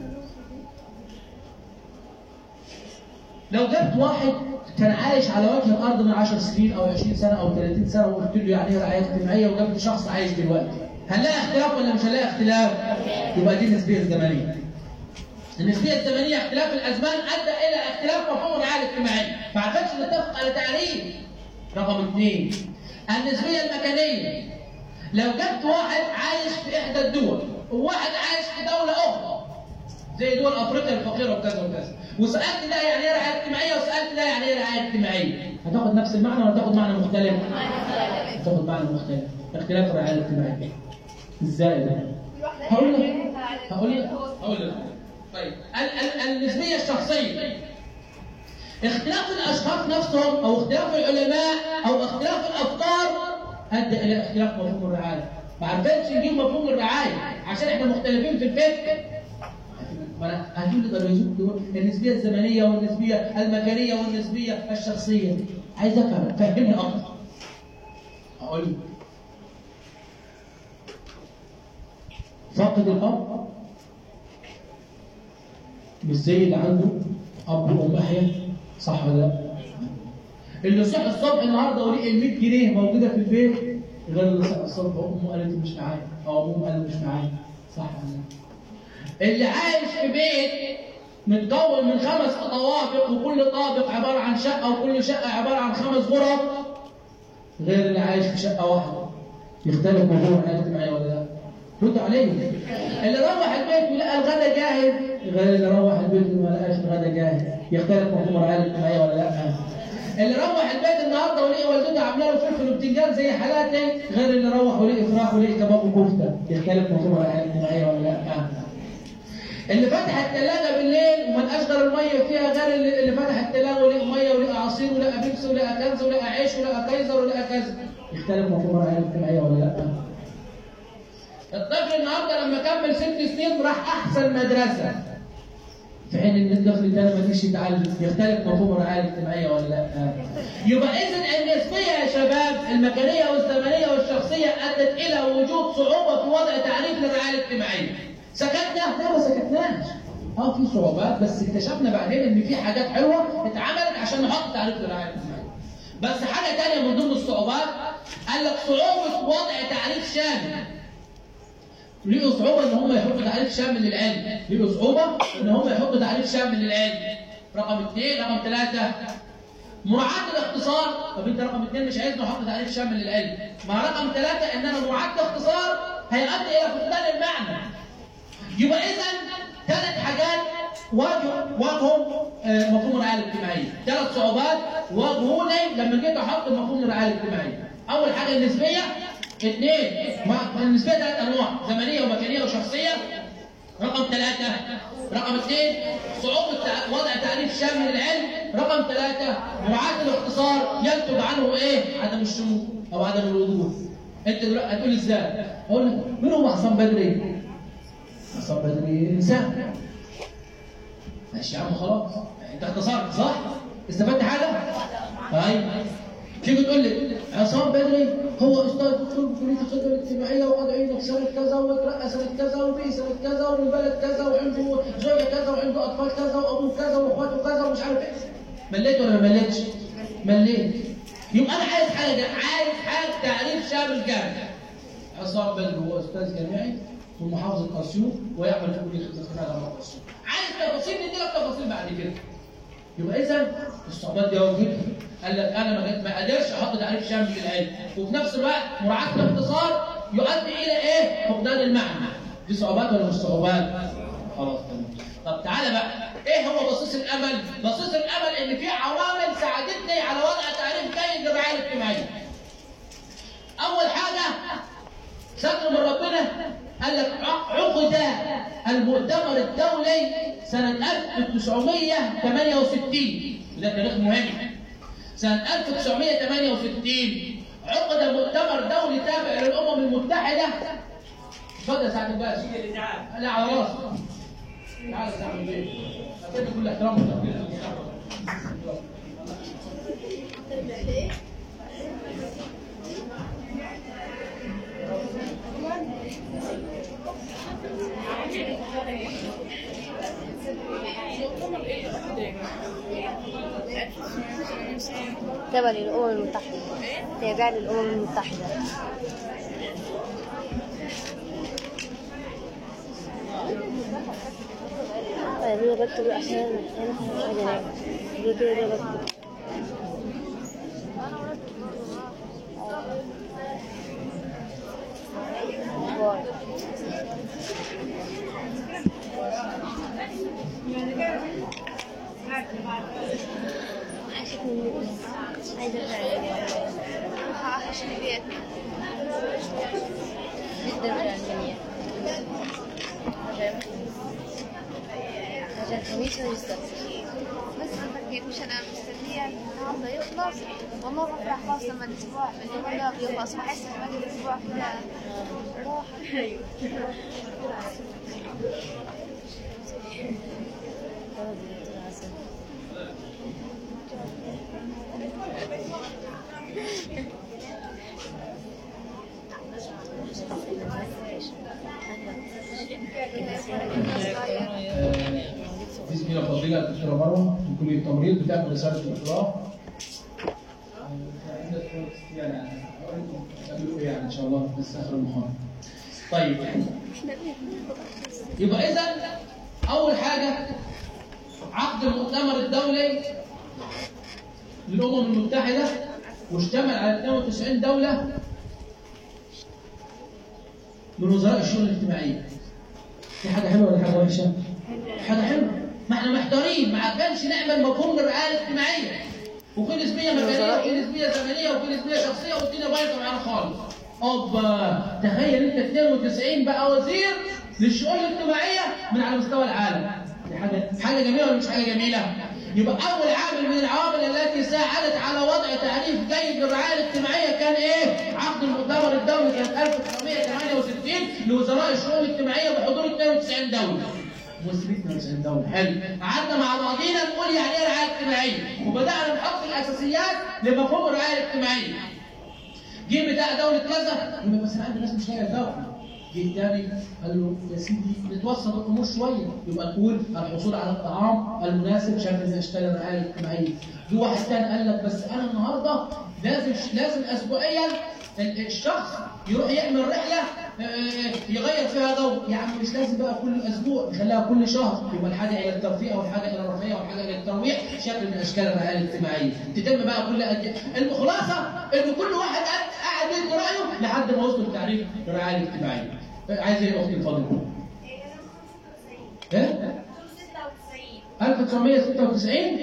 لو جبت واحد كان عايش على وجه الارض من 10 سنين او 20 سنه او 30 سنه وقلت له يعني ايه رعايه اجتماعيه وجبت شخص عايش دلوقتي هنلاقي اختلاف ولا مش هنلاقي اختلاف؟ يبقى دي النسبيه الزمنيه. النسبيه الزمنيه اختلاف الازمان ادى الى اختلاف مفهوم الرعايه الاجتماعيه، ما عرفتش نتفق على تعريف. رقم اثنين النسبيه المكانيه. لو جبت واحد عايش في احدى الدول وواحد عايش في دوله اخرى زي دول افريقيا الفقيره وكذا وكذا وسالت ده يعني ايه رعايه اجتماعيه وسالت ده يعني ايه رعايه اجتماعيه هتاخد نفس المعنى ولا تاخد معنى مختلف؟ هتاخد معنى مختلف اختلاف الرعايه الاجتماعيه ازاي ده؟ هقول لك هقول لك هقول لك طيب ال- ال- النسبيه الشخصيه اختلاف الاشخاص نفسهم او اختلاف العلماء او اختلاف الافكار ادى الى اختلاف مفهوم الرعايه ما عرفتش نجيب مفهوم الرعايه عشان احنا مختلفين في الفكر ما انا هجيب لك الرزق دول النسبيه الزمنيه والنسبيه المكانيه والنسبيه الشخصيه عايز افهم فهمني اكتر اقول لك فقد الاب مش زي اللي عنده اب وام احيا صح ولا لا؟ اللي صحي الصبح النهارده ولقي ال 100 جنيه موجوده في البيت غير اللي صحي الصبح وامه قالت مش معايا او ابوه قال مش معايا صح ولا لا؟ اللي عايش في بيت متكون من خمس طوابق وكل طابق عباره عن شقه وكل شقه عباره عن خمس غرف غير اللي عايش في شقه واحده يختلف موضوع الحياه الاجتماعيه ولا لا؟ رد عليه اللي روح البيت ولقى الغدا جاهز غير اللي روح البيت وما لقاش الغدا جاهز يختلف مفهوم الرعايه الاجتماعيه ولا لا؟ اللي روح البيت النهارده ولقي والدته عامله له فلفل وبتنجان زي حالاتي غير اللي روح ولقي فراخ ولقي كباب وكفته يختلف مفهوم الرعايه الاجتماعيه ولا لا؟ اللي فتح الثلاجه بالليل وما لقاش غير الميه فيها غير اللي اللي فتح الثلاجه ولقى ميه ولقى عصير ولقى بيبسي ولقى كنز ولقى عيش ولقى كايزر ولقى كذا يختلف مفهوم الرعايه الاجتماعيه ولا لا؟ الطفل النهارده لما كمل ست سنين راح احسن مدرسه في حين ان الطفل الثاني ما فيش يتعلم يختلف مفهوم الرعايه الاجتماعيه ولا لا؟ يبقى اذا النسبيه يا شباب المكانيه والزمنيه والشخصيه ادت الى وجود صعوبه في وضع تعريف للرعايه الاجتماعيه. سكتنا؟ لا ما سكتناش. اه في صعوبات بس اكتشفنا بعدين ان في حاجات حلوه اتعملت عشان نحط تعريف للرعايه الاجتماعيه. بس حاجه ثانيه من ضمن الصعوبات قال لك صعوبه وضع تعريف شامل. ليه صعوبة إن هم يحطوا تعريف شامل للعلم، ليه صعوبة إن هم يحطوا تعريف شامل للعلم. رقم اثنين، رقم ثلاثة مراعاة الاختصار، طب أنت رقم اثنين مش عايز نحط تعريف شامل للعلم. مع رقم ثلاثة إن أنا مراعاة الاختصار هيؤدي إلى فقدان المعنى. يبقى إذا ثلاث حاجات واجهوا واجهوا آه، مفهوم الرعاية الاجتماعية، ثلاث صعوبات واجهوني لما جيت أحط مفهوم الرعاية الاجتماعية. أول حاجة النسبية، اثنين ما- النسبية ثلاث أنواع، زمنية ومكانية وشخصية. رقم ثلاثة رقم اثنين صعوبة تع- وضع تعريف شامل للعلم رقم ثلاثة مراعاة الاختصار ينتج عنه ايه؟ عدم الشمول أو عدم الوضوح أنت دلوقتي هتقول ازاي؟ أقول لك مين هو حسام بدري؟ حسام بدري إنسان ماشي يا عم خلاص أنت اختصرت صح؟ استفدت حاجة؟ طيب تيجي تقول لي عصام بدري هو استاذ دكتور في كليه الخدمه الاجتماعيه وقد عينك سنه كذا وترقى سنه كذا وبي سنه كذا ومن بلد كذا وعنده زوجه كذا وعنده اطفال كذا وابوه كذا واخواته كذا ومش عارف ايه مليت ولا ما مليتش؟ مليت يبقى انا عايز حاجه عايز حاجه تعريف شامل جامع عصام بدري هو استاذ جامعي في محافظه اسيوط ويعمل في كليه الخدمه الاجتماعيه اسيوط عايز تفاصيل ندي لك تفاصيل بعد كده يبقى اذا الصعوبات دي واجهتها قال لك انا ما ما قدرش احط تعريف شامل للعلم وفي نفس الوقت مراعاه الاختصار يؤدي الى ايه؟ فقدان المعنى دي صعوبات ولا مش صعوبات؟ خلاص تمام طب تعالى بقى ايه هو بصيص الامل؟ بصيص الامل ان في عوامل ساعدتني على وضع تعريف جيد للرعايه الاجتماعيه. اول حاجه ستر من ربنا قال لك عقد المؤتمر الدولي سنة 1968 وده تاريخ مهم سنة 1968 عقد مؤتمر دولي تابع للأمم المتحدة اتفضل يا سعد الباش لا على راسي تعال يا سعد الباش أكيد كل احترام وتقدير للمستقبل. تابع للأمم المتحدة تابع للأمم المتحدة طيب أنا بكتب عشان أنا مش حاجة نايمة كده كده بكتب باي وحشتني عايزة أرجع وحشني بيت جدا الألمانية عشان الخميس والسبت بس انا بكيت مش انا مستنيه النهارده يخلص والله بفرح خلاص لما الاسبوع اليوم ده بيخلص بحس ان باقي الاسبوع كده راحه في زميله فضيله الدكتوره مروه في كليه التمريض بتعمل رساله دكتوراه يعني هقول لكم تعملوا ايه يعني ان شاء الله بس اخر المحاضره. طيب يبقى اذا اول حاجه عقد المؤتمر الدولي للامم المتحده واشتمل على 92 دوله من وزراء الشؤون الاجتماعيه. دي حاجه حلوه ولا حاجه وحشه؟ حاجه حلوه ما احنا محتارين ما كانش نعمل مفهوم للرعايه الاجتماعيه وفي نسبيه مكانيه وفي نسبيه زمنيه وفي نسبيه شخصيه والدنيا بايظه معانا خالص اوبا تخيل انت 92 بقى وزير للشؤون الاجتماعيه من على مستوى العالم دي حاجه حاجه جميله ولا مش حاجه جميله؟ يبقى اول عامل من العوامل التي ساعدت على وضع تعريف جيد للرعايه الاجتماعيه كان ايه؟ عقد المؤتمر الدولي سنه 1968 لوزراء الشؤون الاجتماعيه بحضور 92 دوله. مسلمين 92 دوله حلو قعدنا مع بعضينا نقول يعني ايه رعايه اجتماعيه وبدانا نحط الاساسيات لمفهوم الرعايه الاجتماعيه. جه بتاع دوله كذا يقول لك بس انا عندي ناس مش لاقيه الدواء. جه الثاني قال له يا سيدي نتوسط الامور شويه يبقى نقول الحصول على الطعام المناسب شكل من اشكال الرعايه الاجتماعيه. جه واحد ثاني قال لك بس انا النهارده لازم لازم اسبوعيا ال- الشخص يروح يعمل رحله آه، يغير فيها جو يا عم مش لازم بقى كل اسبوع نخليها كل شهر يبقى الحاجه الى الترفيه والحاجه الى الرفاهيه والحاجه الى الترويح شكل من اشكال الرعايه الاجتماعيه تتم بقى كل أج... الخلاصه ان كل واحد قاعد قاعد يدي رايه لحد ما وصلوا لتعريف الرعايه الاجتماعيه عايز ايه يا اختي الفاضله؟ ايه؟ 1996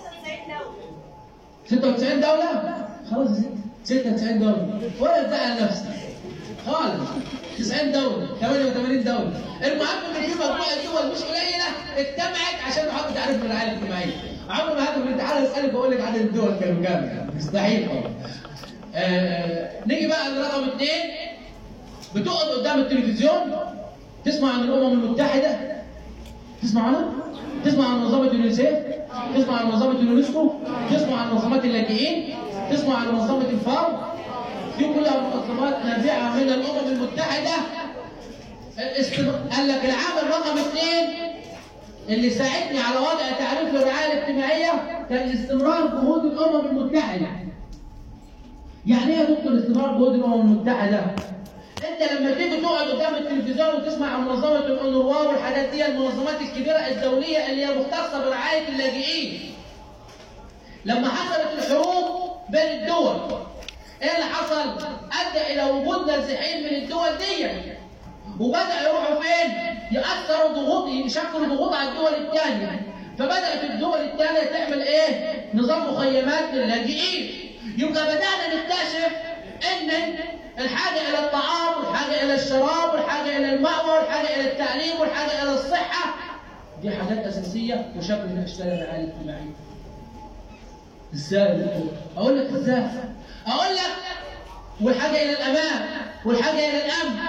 96 دولة؟ خلاص يا ست 96 دولة ولا تزعل نفسك خالص 90 دولة 88 دولة المهم ان في مجموعة دول مش قليلة اجتمعت عشان نحط تعريف الرعاية الاجتماعية عمري ما هاخد الامتحان اسالك واقول لك عدد الدول كانوا كام مستحيل طبعا آه نيجي بقى لرقم اثنين بتقعد قدام التلفزيون تسمع عن الامم المتحدة تسمع عنها؟ تسمع عن منظمة اليونيسيف؟ تسمع عن منظمة اليونسكو؟ تسمع عن منظمات اللاجئين؟ تسمع عن منظمة الفاو؟ دي كلها منظمات نابعة من الأمم المتحدة استم... قال لك العامل رقم اثنين اللي ساعدني على وضع تعريف الرعاية الاجتماعية كان استمرار جهود الأمم المتحدة. يعني ايه يا دكتور استمرار جهود الأمم المتحدة؟ انت لما تيجي تقعد قدام التلفزيون وتسمع عن منظمه الانروا والحاجات دي المنظمات الكبيره الدوليه اللي هي مختصه برعايه اللاجئين. لما حصلت الحروب بين الدول ايه اللي حصل؟ ادى الى وجود نازحين من الدول دي وبدا يروحوا فين؟ ياثروا ضغوط يشكلوا ضغوط على الدول الثانيه فبدات الدول الثانيه تعمل ايه؟ نظام مخيمات للاجئين يبقى بدانا نكتشف ان الحاجة إلى الطعام والحاجة إلى الشراب والحاجة إلى المأوى والحاجة إلى التعليم والحاجة إلى الصحة دي حاجات أساسية وشكل من أشكال الرعاية الاجتماعية ازاي يا دكتور؟ اقول لك ازاي اقول لك والحاجه الى الامان والحاجه الى الامن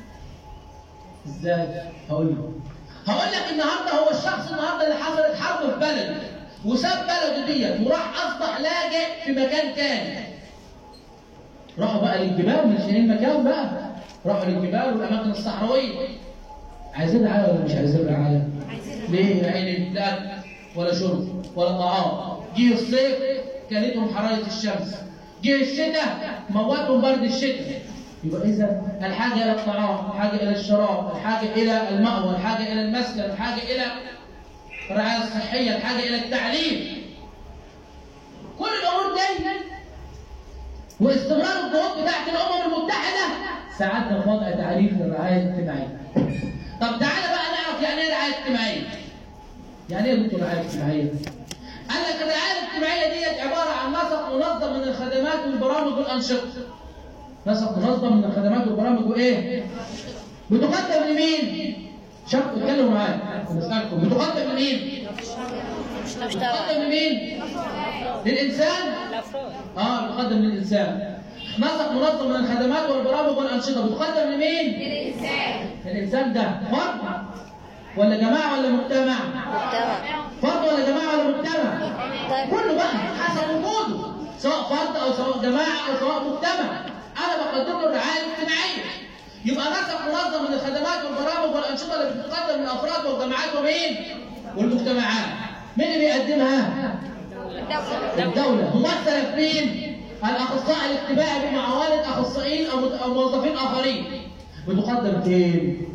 ازاي هقول لك هقول لك النهارده هو الشخص النهارده اللي حصلت حرب في بلد وساب بلده ديت وراح اصبح لاجئ في مكان تاني راحوا بقى للجبال مش لاقيين مكان بقى راحوا للجبال والاماكن الصحراويه عايزين رعايه ولا مش عايزين رعايه؟ ليه يا عيني لا أكل ولا شرب ولا طعام جه الصيف كلتهم حراره الشمس جه الشتاء موتهم برد الشتاء يبقى اذا الحاجه الى الطعام الحاجه الى الشراب الحاجه الى المأوى الحاجه الى المسكن الحاجه الى الرعايه الصحيه الحاجه الى التعليم كل الامور دي واستمرار الضغوط بتاعت الامم المتحده ساعدنا في وضع تعريف للرعايه الاجتماعيه. طب تعالى بقى نعرف يعني ايه رعايه اجتماعيه. يعني ايه يا دكتور رعايه اجتماعيه؟ قال لك الرعايه الاجتماعيه ديت عباره عن نسق منظم من الخدمات والبرامج والانشطه. نسق منظم من الخدمات والبرامج وايه؟ بتقدم لمين؟ شوف اتكلموا معايا بسالكم بتقدم لمين؟ بتقدم لمين؟ للانسان؟ اه بتقدم للانسان نسق منظم من الخدمات والبرامج والانشطه بتقدم لمين؟ للإنسان الانسان ده فرد ولا جماعه ولا مجتمع؟ مجتمع فرد ولا جماعه ولا مجتمع؟ طيب كله بقى حسب وجوده سواء فرد او سواء جماعه او سواء مجتمع انا بقدم له الرعايه الاجتماعيه يبقى نسق منظم من الخدمات والبرامج والانشطه اللي بتقدم للافراد والجماعات ومين؟ والمجتمعات مين اللي بيقدمها؟ الدولة الدولة ممثلة في مين؟ الأخصائي الاجتماعي بمعاونة أخصائيين أو مت- أو موظفين آخرين. بتقدم فين؟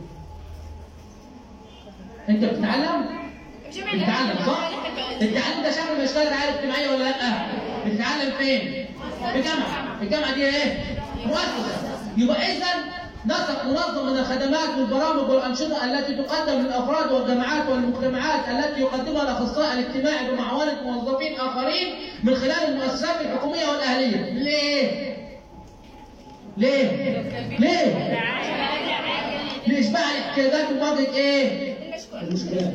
أنت بتتعلم؟ بتتعلم صح؟ التعليم ده شكل من أشكال الرعاية الاجتماعية ولا لأ؟ بتتعلم فين؟ في جامعة، الجامعة دي إيه؟ مؤسسة. يبقى إذا نسق منظم من الخدمات والبرامج والأنشطة التي تقدم للأفراد والجماعات والمجتمعات التي يقدمها الأخصائي الاجتماعي بمعاونة موظفين آخرين من خلال المؤسسات الحكومية والأهلية. ليه؟ ليه؟ ليه؟ لإشباع الاحتياجات ومواجهة إيه؟ المشكلات.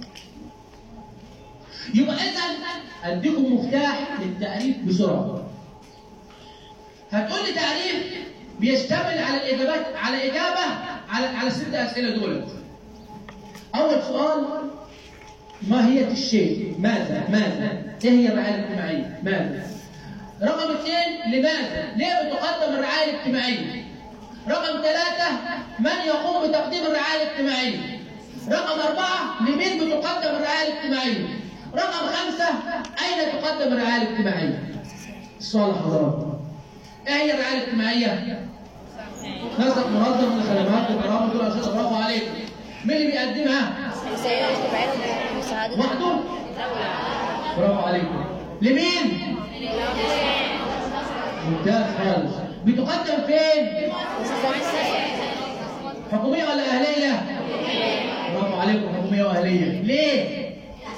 يبقى إذا أديكم مفتاح للتعريف بسرعة. هتقول لي تعريف بيشتمل على الإجابات على إجابة على على الست أسئلة دول. أول سؤال ما هي الشيء؟ ماذا؟ ماذا؟ إيه هي الرعاية الاجتماعية؟ ماذا؟ رقم اثنين لماذا؟ ليه بتقدم الرعاية الاجتماعية؟ رقم ثلاثة من يقوم بتقديم الرعاية الاجتماعية؟ رقم أربعة لمين بتقدم الرعاية الاجتماعية؟ رقم خمسة أين تقدم الرعاية الاجتماعية؟ السؤال لحضراتكم إيه هي الرعاية الاجتماعية؟ نسق منظم من الخدمات والبرامج والأنشطة برافو عليكم مين اللي بيقدمها؟ السيدة الاجتماعية مساعدة وحده؟ برافو عليكم لمين؟ ممتاز خالص بتقدم فين؟ حكومية ولا أهلية؟ برافو عليكم حكومية وأهلية ليه؟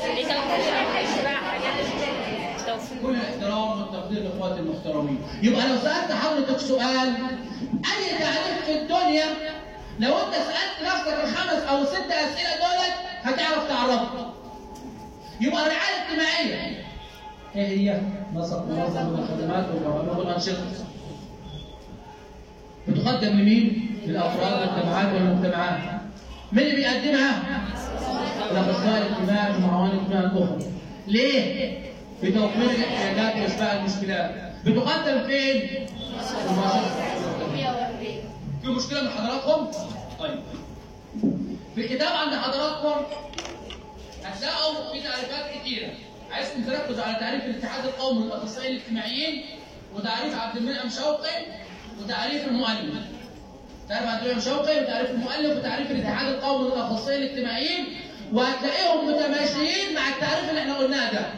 كل الاحترام والتقدير لاخواتي المحترمين يبقى لو سالت حضرتك سؤال اي تعريف في الدنيا لو انت سالت نفسك الخمس او الست اسئله دولت هتعرف تعرفها يبقى الرعايه الاجتماعيه ايه هي؟ نسق منظم من الخدمات والبرامج والانشطه بتقدم لمين؟ للافراد والجماعات والمجتمعات مين اللي بيقدمها؟ الاخصائي الاجتماعي والمعاونة الاجتماعية الاخرى ليه؟ بتوفير الاحتياجات واشباع المشكلات بتقدم فين؟ في المؤسسة. في مشكلة من حضراتكم؟ طيب في الكتاب عند حضراتكم هتلاقوا في تعريفات كتيرة عايزكم تركزوا على تعريف الاتحاد القومي للاخصائيين الاجتماعيين وتعريف عبد المنعم شوقي وتعريف المؤلف تعرف عبد المنعم شوقي وتعريف المؤلف وتعريف الاتحاد القومي للاخصائيين الاجتماعيين وهتلاقيهم متماشيين مع التعريف اللي احنا قلناه ده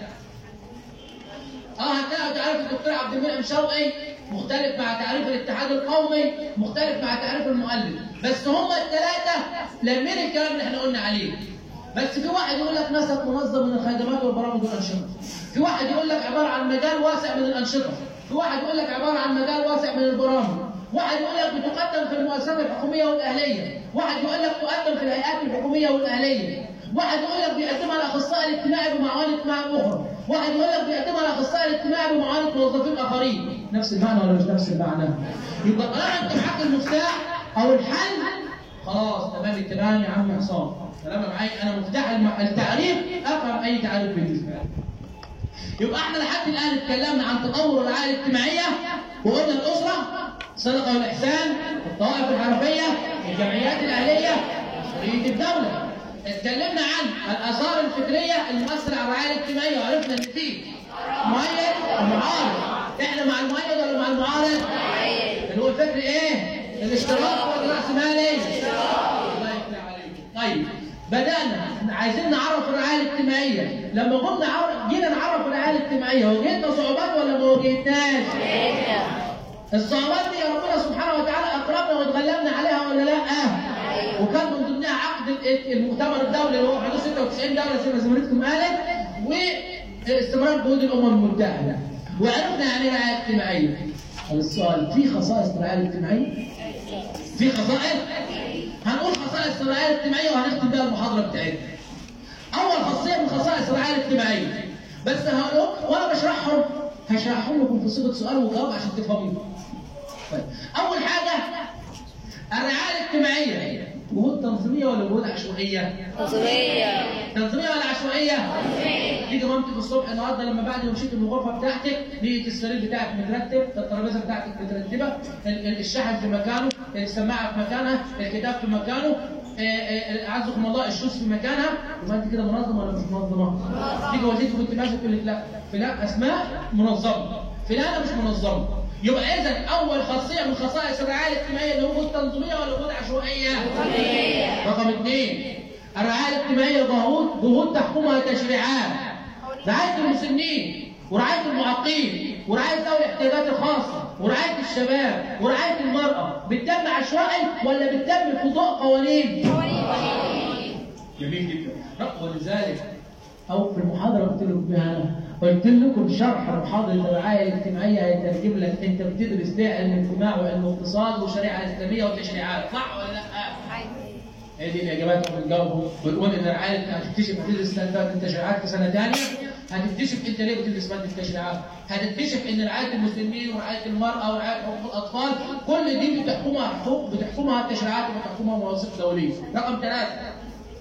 اه هتلاقوا تعريف الدكتور عبد المنعم شوقي مختلف مع تعريف الاتحاد القومي مختلف مع تعريف المؤلف بس هما الثلاثه لامين الكلام اللي احنا قلنا عليه بس في واحد يقول لك نسق منظم من الخدمات والبرامج والانشطه في واحد يقول لك عباره عن مجال واسع من الانشطه في واحد يقول لك عباره عن مجال واسع من البرامج واحد يقول لك بتقدم في المؤسسات الحكوميه والاهليه واحد يقول لك تقدم في الهيئات الحكوميه والاهليه واحد يقول لك بيقدمها الاخصائي الاجتماعي بمعاونة اجتماعية اخرى واحد يقول لك بيقدمها الاخصائي الاجتماعي الاجتماعي بمعارضه موظفين اخرين نفس المعنى ولا مش نفس المعنى؟ يبقى طالما انت معاك المفتاح او الحل خلاص تمام التمام يا عم عصام كلامك معايا انا مفتاح الم- التعريف افهم اي تعريف بالنسبه لي يبقى احنا لحد الان اتكلمنا عن تطور الرعايه الاجتماعيه وقلنا الاسره الصدقه والاحسان الطوائف الحرفيه الجمعيات الاهليه مسؤوليه الدوله اتكلمنا عن الاثار الفكريه المؤثره على الرعايه الاجتماعيه وعرفنا ان في مؤيد ومعارض احنا مع المؤيد ولا مع المعارض؟ اللي هو الفكر ايه؟ الاشتراك ولا الراسمالي؟ الله يفتح عليك. طيب بدأنا عايزين نعرف الرعاية الاجتماعية، لما قمنا نعرف جينا نعرف الرعاية الاجتماعية واجهتنا صعوبات ولا ما واجهتناش؟ الصعوبات دي يا ربنا سبحانه وتعالى أقربنا واتغلبنا عليها ولا لا؟ وكان من ضمنها عقد ال- المؤتمر الدولي اللي هو حدود 96 دولة زي ما زميلتكم قالت واستمرار جهود الأمم المتحدة وعرفنا يعني ايه رعاية اجتماعية. طب السؤال في خصائص الرعاية الاجتماعية؟ في خصائص؟ هنقول خصائص الرعاية الاجتماعية وهنختم بيها المحاضرة بتاعتنا. أول خاصية من خصائص الرعاية الاجتماعية بس هقول وأنا بشرحهم هشرحهم لكم في صيغة سؤال وجواب عشان تفهموا. طيب أول حاجة الرعاية الاجتماعية جهود تنظيمية ولا جهود عشوائية؟ نظرية تنظيمية ولا عشوائية؟ تيجي مامتك الصبح النهارده لما بعد ما مشيت من الغرفه بتاعتك لقيت السرير بتاعك مترتب، الترابيزه بتاعتك مترتبه، ال- ال- الشاحن في مكانه، السماعه في مكانها، الكتاب في مكانه، آه، آه، اعزكم الله الشوز في مكانها، يبقى انت كده منظمه ولا مش منظمه؟ تيجي والدتك وانت ماشيه تقول لك لا فلان اسماء منظمه، فلانه مش منظمه. يبقى اذا اول خاصيه من خصائص الرعايه الاجتماعيه اللي هو جهود تنظيميه ولا جهود عشوائيه؟ رقم اثنين الرعايه الاجتماعيه جهود جهود تحكمها تشريعات رعايه المسنين ورعايه المعاقين ورعايه ذوي الاحتياجات الخاصه ورعايه الشباب ورعايه المراه بتتم عشوائي ولا بتتم في ضوء قوانين؟ جميل جدا لا، ولذلك او في المحاضره قلت لكم بها انا قلت لكم شرح محاضره الرعايه الاجتماعيه هيترجم لك انت بتدرس ليه علم اجتماع وعلم اقتصاد وشريعه اسلاميه وتشريعات صح ولا لا؟ هي دي الاجابات اللي بنجاوبهم بنقول ان الرعايه هتكتشف هتدرس ماده التشريعات في سنه ثانيه هتكتشف انت ليه بتدرس ماده التشريعات هتكتشف ان رعايه المسلمين ورعايه المراه ورعايه حقوق الاطفال كل دي بتحكمها حقوق بتحكمها التشريعات وبتحكمها مواثيق دوليه رقم ثلاثه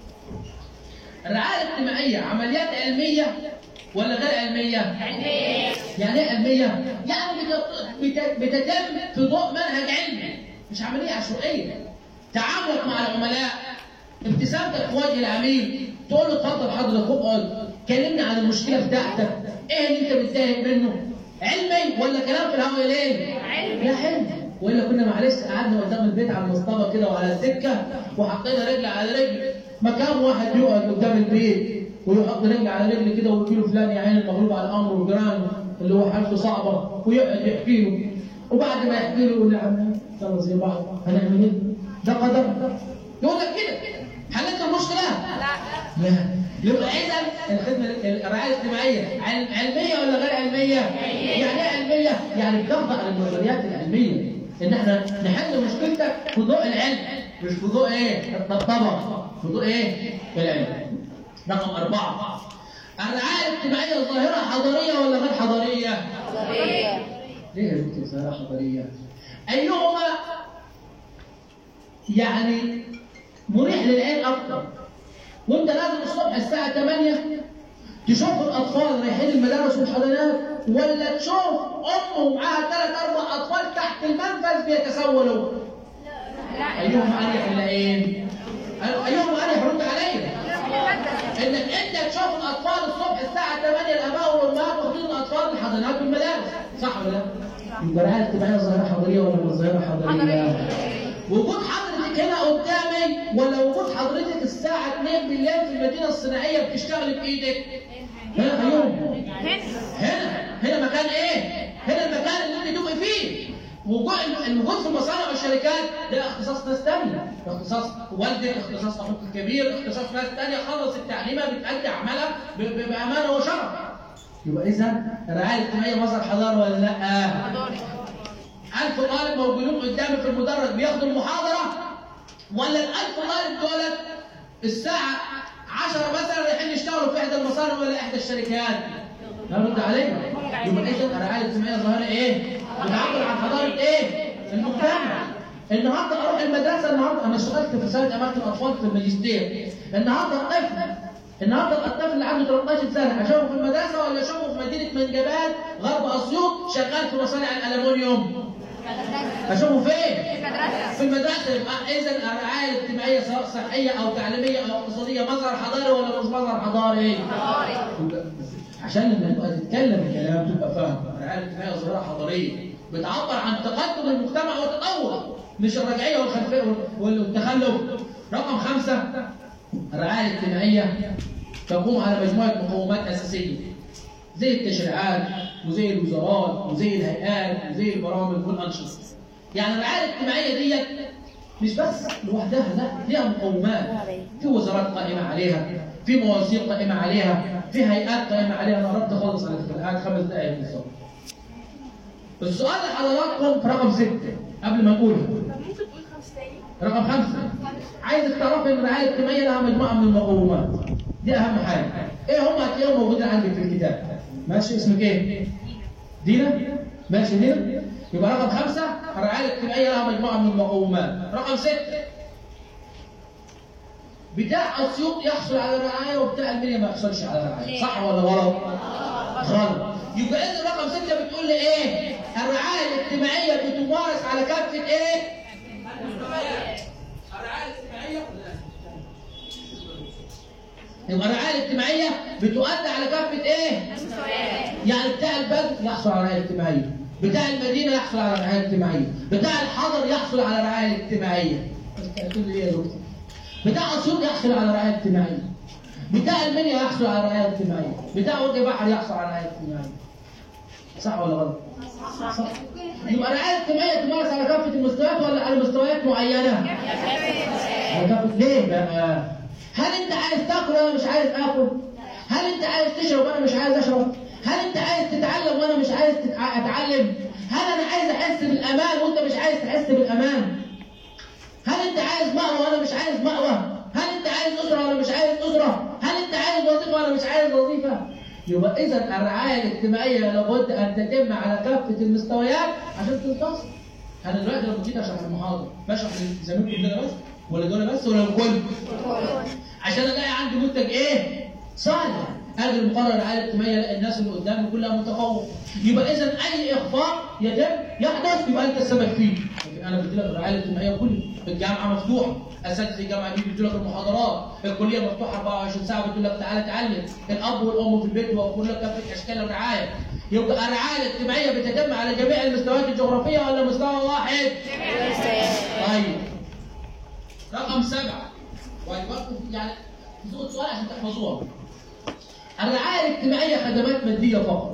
الرعايه الاجتماعيه عمليات علميه ولا غير علميه؟ علميه يعني ايه علميه؟ يعني بت- بت- بتتم في ضوء منهج علمي مش عمليه عشوائيه تعاملك مع العملاء ابتسامتك في وجه العميل تقول له اتفضل حضرتك اقعد كلمني عن المشكله بتاعتك ايه اللي انت متضايق منه علمي ولا كلام في الهواء ليه؟ علمي لا علمي والا كنا معلش قعدنا قدام البيت على المصطبه كده وعلى الدكه وحطينا رجل على رجل مكان واحد يقعد قدام البيت ويحط رجل على رجل كده ويقول له فلان يا عين المغلوب على الامر وجيرانه اللي هو حالته صعبه ويقعد يحكي له وبعد ما يحكي له يقول له يا عم يلا زي بعض هنعمل ايه؟ ده قدر يقول لك كده حلت المشكله؟ لا لا يبقى اذا الخدمه الرعايه الاجتماعيه علم- علميه ولا غير علميه؟ يعني ايه علميه؟ يعني بتخضع للنظريات العلميه ان احنا نحل مشكلتك في ضوء العلم مش في ضوء ايه؟ الطبطبه في ضوء ايه؟ العلم رقم اربعه الرعايه الاجتماعيه ظاهره حضاريه ولا غير حضاريه؟ نظرية ليه يا دكتور ظاهره حضاريه؟ ايهما يعني مريح للعين اكتر وانت نازل الصبح الساعه 8 تشوف الاطفال رايحين المدارس والحضانات ولا تشوف ام ومعاها ثلاث اربع اطفال تحت المنفذ بيتسولوا ايهما اريح للعين؟ ايهما اريح رد عليا انك انت تشوف الاطفال الصبح الساعه 8 الاباء والامهات واخدين الاطفال الحضانات والمدارس صح ولا لا؟ يبقى الرعايه الاجتماعيه ظاهره حضاريه ولا مش ظاهره حضاريه؟ وجود حضرتك هنا قدامي ولا وجود حضرتك الساعه 2 بالليل في المدينه الصناعيه بتشتغل بايدك؟ هنا اليوم هنا هنا مكان ايه؟ هنا المكان اللي انت تبقي فيه وجود الوجود في المصانع والشركات ده اختصاص ناس تانية اختصاص والدك اختصاص اخوك الكبير اختصاص ناس تانية خلصت تعليمها بتأدي عملها ب- ب- بأمانة وشرف يبقى إذا الرعاية الاجتماعية مظهر حضارة ولا لأ؟ ألف طالب موجودين قدامي في المدرج بياخدوا المحاضرة ولا الألف طالب دولت الساعة 10 مثلا رايحين يشتغلوا في إحدى المصانع ولا إحدى الشركات رد عليا يبقى اذا الرعايه الاجتماعيه ظاهره ايه؟ بتعبر عن حضاره ايه؟ المجتمع النهارده اروح المدرسه النهارده انا اشتغلت في سنه امانه الاطفال في الماجستير النهارده الطفل النهارده الطفل اللي عنده 13 سنه اشوفه في المدرسه ولا اشوفه في مدينه منجبات غرب اسيوط شغال في مصانع الالومنيوم اشوفه فين؟ في المدرسه يبقى اذا الرعايه الاجتماعيه سواء صحيه او تعليميه او اقتصاديه مظهر حضاري ولا مش مظهر حضاري؟ عشان لما تبقى تتكلم الكلام تبقى فاهم الرعايه الاجتماعيه ظاهره حضاريه بتعبر عن تقدم المجتمع وتطوره مش الرجعيه والخلفيه والتخلف رقم خمسه الرعايه الاجتماعيه تقوم على مجموعه مقومات اساسيه زي التشريعات وزي الوزارات وزي الهيئات وزي البرامج والانشطه يعني الرعايه الاجتماعيه ديت مش بس لوحدها لا ليها مقومات في وزارات قائمه عليها في موازير قائمه عليها في هيئات قائمه عليها انا قربت اخلص على فكره قاعد خمس دقائق بالظبط السؤال لحضراتكم في رقم ستة قبل ما نقوله ممكن تقول خمس تاني رقم خمسة عايزك تعرف ان الرعاية الاجتماعية لها مجموعة من المقومات دي أهم حاجة ايه هم هتلاقيهم موجودين عندك في الكتاب ماشي اسمك ايه؟ دينا؟ ماشي دينا؟ يبقى رقم خمسة الرعاية الاجتماعية لها مجموعة من المقومات رقم ستة بتاع أسيوط يحصل على الرعاية وبتاع المنيا ما يحصلش على الرعاية صح ولا غلط؟ غلط يبقى إذا رقم ستة بتقول لي إيه؟ الرعاية الاجتماعية بتمارس على كافة إيه؟ الرعاية الاجتماعية يبقى الرعاية الاجتماعية بتؤدي على كافة إيه؟ يعني بتاع البلد يحصل على رعاية اجتماعية بتاع المدينة يحصل على رعاية اجتماعية بتاع الحضر يحصل على رعاية اجتماعية تقول لي ايه يا دكتور بتاع اسيوط يحصل على رعاية اجتماعية بتاع المنيا يحصل على رعاية اجتماعية بتاع وجه بحر يحصل على رعاية اجتماعية صح ولا غلط؟ صح يبقى الرعاية الاجتماعية تمارس على كافة المستويات ولا على مستويات معينة؟ على كافة ليه بقى؟ هل انت عايز تاكل وانا مش عايز اكل؟ هل انت عايز تشرب وانا مش عايز اشرب؟ هل انت عايز تتعلم وانا مش عايز تتع- اتعلم؟ هل انا عايز احس بالامان وانت مش عايز تحس بالامان؟ هل انت عايز مأوى وانا مش عايز مأوى؟ هل انت عايز اسره وانا مش عايز اسره؟ هل انت عايز وظيفه وانا مش عايز وظيفه؟ يبقى اذا الرعايه الاجتماعيه لابد ان تتم على كافه المستويات عشان تنتصر. انا دلوقتي لو جيت اشرح المحاضره بشرح لزميلكم دول بس ولا دول بس ولا الكل؟ عشان الاقي عندي منتج ايه؟ صالح ادي المقرر الرعايه الاجتماعيه لا الناس اللي قدامي كلها متفوق يبقى اذا اي اخفاق يتم يحدث يبقى انت السبب فيه لكن انا قلت لك الرعايه الاجتماعيه كل الجامعه مفتوحه اساتذه الجامعه دي بيدوا لك المحاضرات الكليه مفتوحه 24 ساعه بتقول لك تعالى اتعلم الاب والام في البيت ويقول لك كافه اشكال الرعايه يبقى الرعايه الاجتماعيه بتتم على جميع المستويات الجغرافيه ولا مستوى واحد؟ طيب رقم سبعة وهيبقوا يعني تزود سؤال عشان تحفظوها الرعاية الاجتماعية خدمات مادية فقط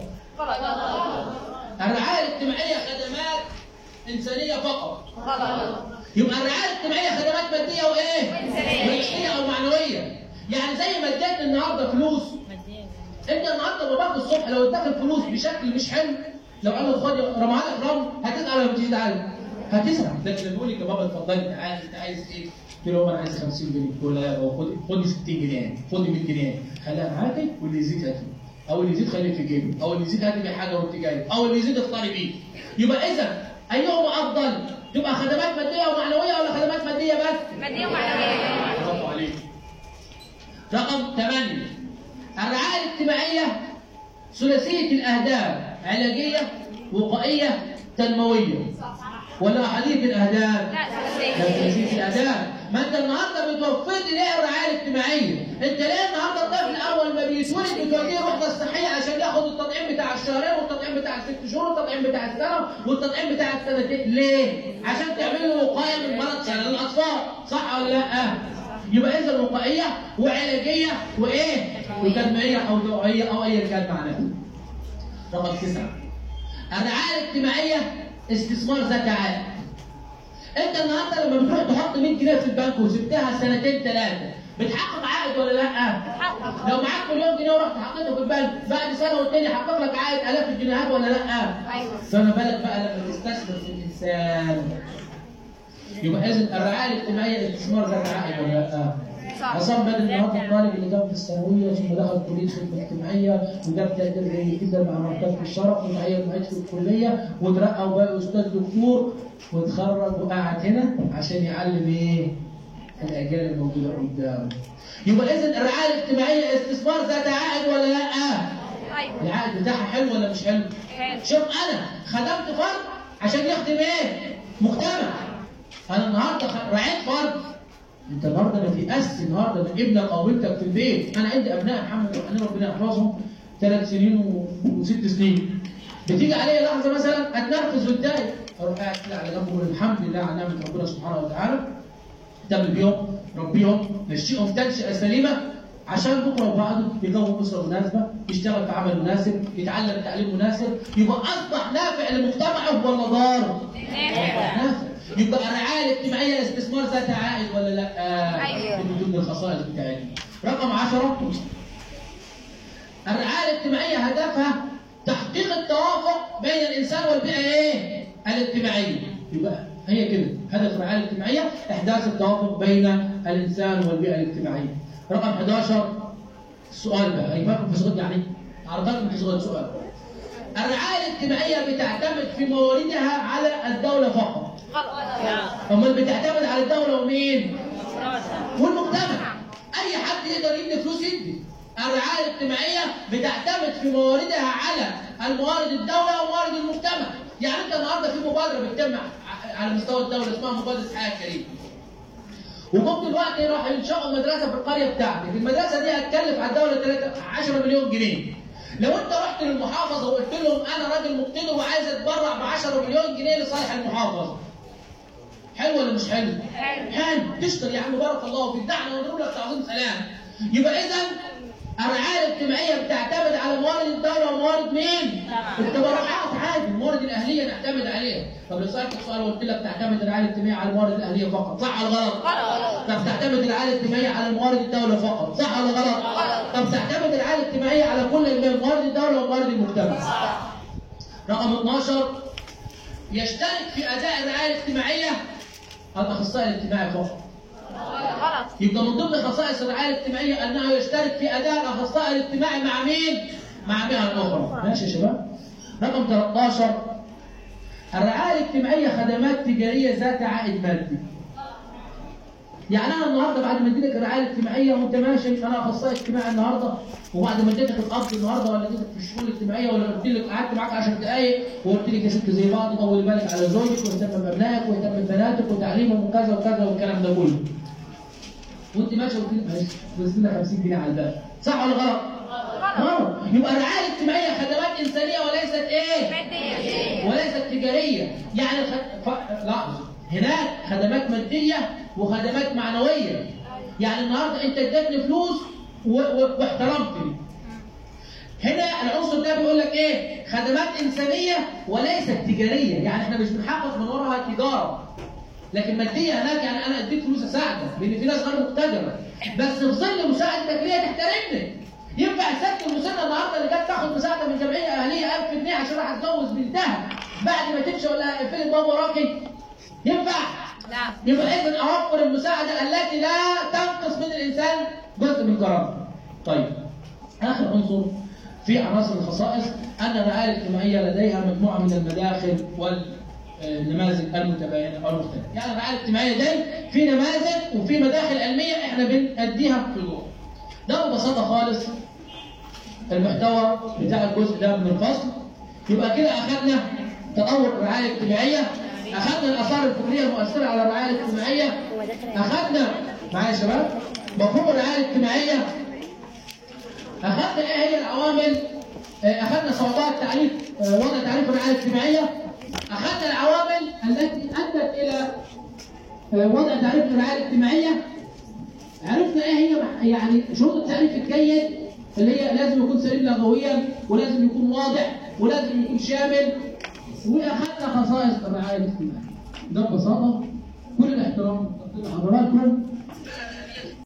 الرعاية الاجتماعية خدمات إنسانية فقط يبقى الرعاية الاجتماعية خدمات مادية وإيه؟ وإنسانية أو معنوية يعني زي ما اديتني النهارده فلوس انت النهارده باباك الصبح لو اداك الفلوس بشكل مش حلو لو قال له خد رمى لك رمل هتزعل ولا مش هتزعل؟ هتزعل لكن لما يقول لك يا بابا اتفضل انت عايز انت عايز ايه؟ قلت له انا عايز 50 جنيه تقول لا يا بابا خد خد 60 جنيه خد 100 جنيه خليها معاك واللي يزيد هاته او اللي يزيد خليه في جيبه او اللي يزيد هات بيه حاجه وانت جاي او اللي يزيد افطري بيه يبقى اذا ايهما افضل؟ تبقى خدمات ماديه ومعنويه ولا خدمات ماديه بس؟ مادية ومعنوية برافو عليك. رقم 8 الرعاية الاجتماعية ثلاثية الأهداف علاجية وقائية تنموية ولا حديث الأهداف؟ لا ثلاثية. لا ثلاثية الأهداف ما أنت النهاردة بتوفر لي ليه الرعاية الاجتماعية؟ أنت ليه النهاردة الطفل أول ما بيتولد بتوديه الوحدة الصحية عشان ياخد التطعيم بتاع الشهرين والتطعيم بتاع الست شهور والتطعيم بتاع السنة والتطعيم بتاع السنتين ليه؟ عشان تعملوا وقاية من مرض شلل الأطفال صح ولا لأ؟ يبقى اذا وقائيه وعلاجيه وايه؟ وتنميه او توعيه او ايا كان معناها. رقم تسعه. الرعايه الاجتماعيه استثمار ذات عائد. انت النهارده لما بتروح تحط 100 جنيه في البنك وسبتها سنتين ثلاثه بتحقق عائد ولا لا؟ بتحقق. لو معاك مليون جنيه ورحت حطيته في البنك بعد سنه والتاني يحقق لك عائد الاف الجنيهات ولا لا؟ أيوة. فما بالك بقى لما تستثمر في الانسان يبقى اذا الرعايه الاجتماعيه استثمار ذات عائد ولا لا؟ صح. عصام بدر النهارده الطالب اللي كان في الثانويه ثم دخل كليه خدمه اجتماعيه وجاب تقدير جيد جدا مع مرتبه الشرف وتعين معيد في الكليه وترقى وبقى استاذ دكتور واتخرج وقعد هنا عشان يعلم ايه؟ الاجيال الموجوده قدامه. يبقى اذا الرعايه الاجتماعيه استثمار ذات عائد ولا لا؟ ايوه العائد بتاعها حلو ولا مش حلو؟ حلو. شوف انا خدمت فرد عشان يخدم ايه؟ مجتمع. انا النهارده خ- رعيت فرد انت النهارده ما تيأس النهارده من ابنك او بنتك في البيت، انا عندي ابناء محمد الرحمن ربنا يحفظهم ثلاث سنين و- وست سنين. بتيجي عليا لحظه مثلا اتنرفز واتضايق اروح قاعد كده على جنب واقول الحمد لله على نعمه ربنا سبحانه وتعالى اهتم بيهم ربيهم نشئهم تنشئه سليمه عشان بكره وبعده يكون اسره مناسبه يشتغل في عمل مناسب يتعلم تعليم مناسب يبقى اصبح نافع لمجتمعه ولا ضار؟ نافع يبقى الرعايه الاجتماعيه استثمار ذات عائد ولا لا؟ أيوة. دي من ضمن الخصائص بتاعتنا رقم 10 الرعايه الاجتماعيه هدفها تحقيق التوافق بين الانسان والبيئه ايه؟ الاجتماعيه يبقى هي كده هدف الرعايه الاجتماعيه احداث التوافق بين الانسان والبيئه الاجتماعيه رقم 11 السؤال بقى هيفكر في صغير يعني عرضتكم في صغير سؤال الرعايه الاجتماعيه بتعتمد في مواردها على الدوله فقط غلط امال بتعتمد على الدوله ومين؟ والمجتمع اي حد يقدر يدي فلوس يدي الرعايه الاجتماعيه بتعتمد في مواردها على الموارد الدوله وموارد المجتمع يعني انت النهارده في مبادره بتتم ع- على مستوى الدوله اسمها مبادره حياه كريمه وجم دلوقتي راح ينشأوا مدرسه في القريه بتاعتك المدرسه دي هتكلف على الدوله 3 10 مليون جنيه لو انت رحت للمحافظه وقلت لهم انا راجل مقتدر وعايز اتبرع ب 10 مليون جنيه لصالح المحافظه حلو ولا مش حلو؟ حلو. حلو تشتغل يا عم بارك الله فيك دعنا ونقول لك تعظيم سلام يبقى اذا الرعايه الاجتماعيه بتعتمد على موارد الدوله وموارد مين؟ التبرعات عادي الموارد الاهليه نعتمد عليها طب لو سالتك سؤال وقلت لك تعتمد الرعايه الاجتماعيه على الموارد الاهليه فقط صح ولا غلط؟ غلط طب تعتمد الرعايه الاجتماعيه على موارد الدوله فقط صح ولا غلط؟ غلط. طب تعتمد الرعايه الاجتماعيه على كل من موارد الدوله وموارد المجتمع رقم 12 يشترك في اداء الرعايه الاجتماعيه الاخصائي الاجتماعي فقط غلط يبقى من ضمن خصائص الرعايه الاجتماعيه انه يشترك في اداء الاخصائي الاجتماعي مع مين؟ مع مهن اخرى ماشي يا شباب؟ رقم 13 الرعايه الاجتماعيه خدمات تجاريه ذات عائد مادي يعني انا النهارده بعد ما اديتك الرعايه الاجتماعيه وانت ماشي انا اخصائي اجتماعي النهارده وبعد ما اديتك القبض النهارده ولا اديتك في الشؤون الاجتماعيه ولا قلت لك قعدت معاك 10 دقائق وقلت لك يا ست زي بعض طول بالك على زوجك واهتم بابنائك واهتم ببناتك وتعليمهم وكذا وكذا والكلام ده كله. وانت ماشي قلت لك معلش بس لنا 50 جنيه على الباب صح ولا غلط؟ غلط يبقى الرعايه الاجتماعيه خدمات انسانيه وليست ايه؟ مادية وليست تجاريه يعني الخ... ف... لاحظ هناك خدمات ماديه وخدمات معنويه يعني النهارده انت اديتني فلوس و... و... واحترمتني هنا العنصر ده بيقول لك ايه خدمات انسانيه وليست تجاريه يعني احنا مش بنحقق من وراها تجاره لكن ماديه هناك يعني انا اديك فلوس اساعدك لان في ناس غير مقتدره بس في ظل مساعدتك ليا تحترمني ينفع الست المسنه النهارده اللي جت تاخد مساعده من جمعيه اهليه 1000 جنيه عشان راح اتجوز بنتها بعد ما تمشي ولا اقفلي الباب وراكي ينفع لا يبقى اذا اوفر المساعده التي لا تنقص من الانسان جزء من كرامته. طيب اخر عنصر في عناصر الخصائص ان الرعايه الاجتماعيه لديها مجموعه من المداخل والنماذج المتباينه او المختلفه. يعني الرعايه الاجتماعيه دي في نماذج وفي مداخل علميه احنا بنأديها في الوقت. ده ببساطه خالص المحتوى بتاع الجزء ده من الفصل يبقى كده اخذنا تطور الرعايه الاجتماعيه اخذنا الاثار الفكريه المؤثره على الرعايه الاجتماعيه اخذنا معايا يا شباب مفهوم الرعايه الاجتماعيه اخذنا ايه هي العوامل آه، اخذنا صعوبات تعريف آه، وضع تعريف الرعايه الاجتماعيه اخذنا العوامل التي ادت الى آه، وضع تعريف الرعايه الاجتماعيه عرفنا ايه هي مح- يعني شروط التعريف الجيد اللي هي لازم يكون سليم لغويا ولازم يكون واضح ولازم يكون شامل واخذنا خصائص الرعايه الاجتماعيه ده ببساطه كل الاحترام لحضراتكم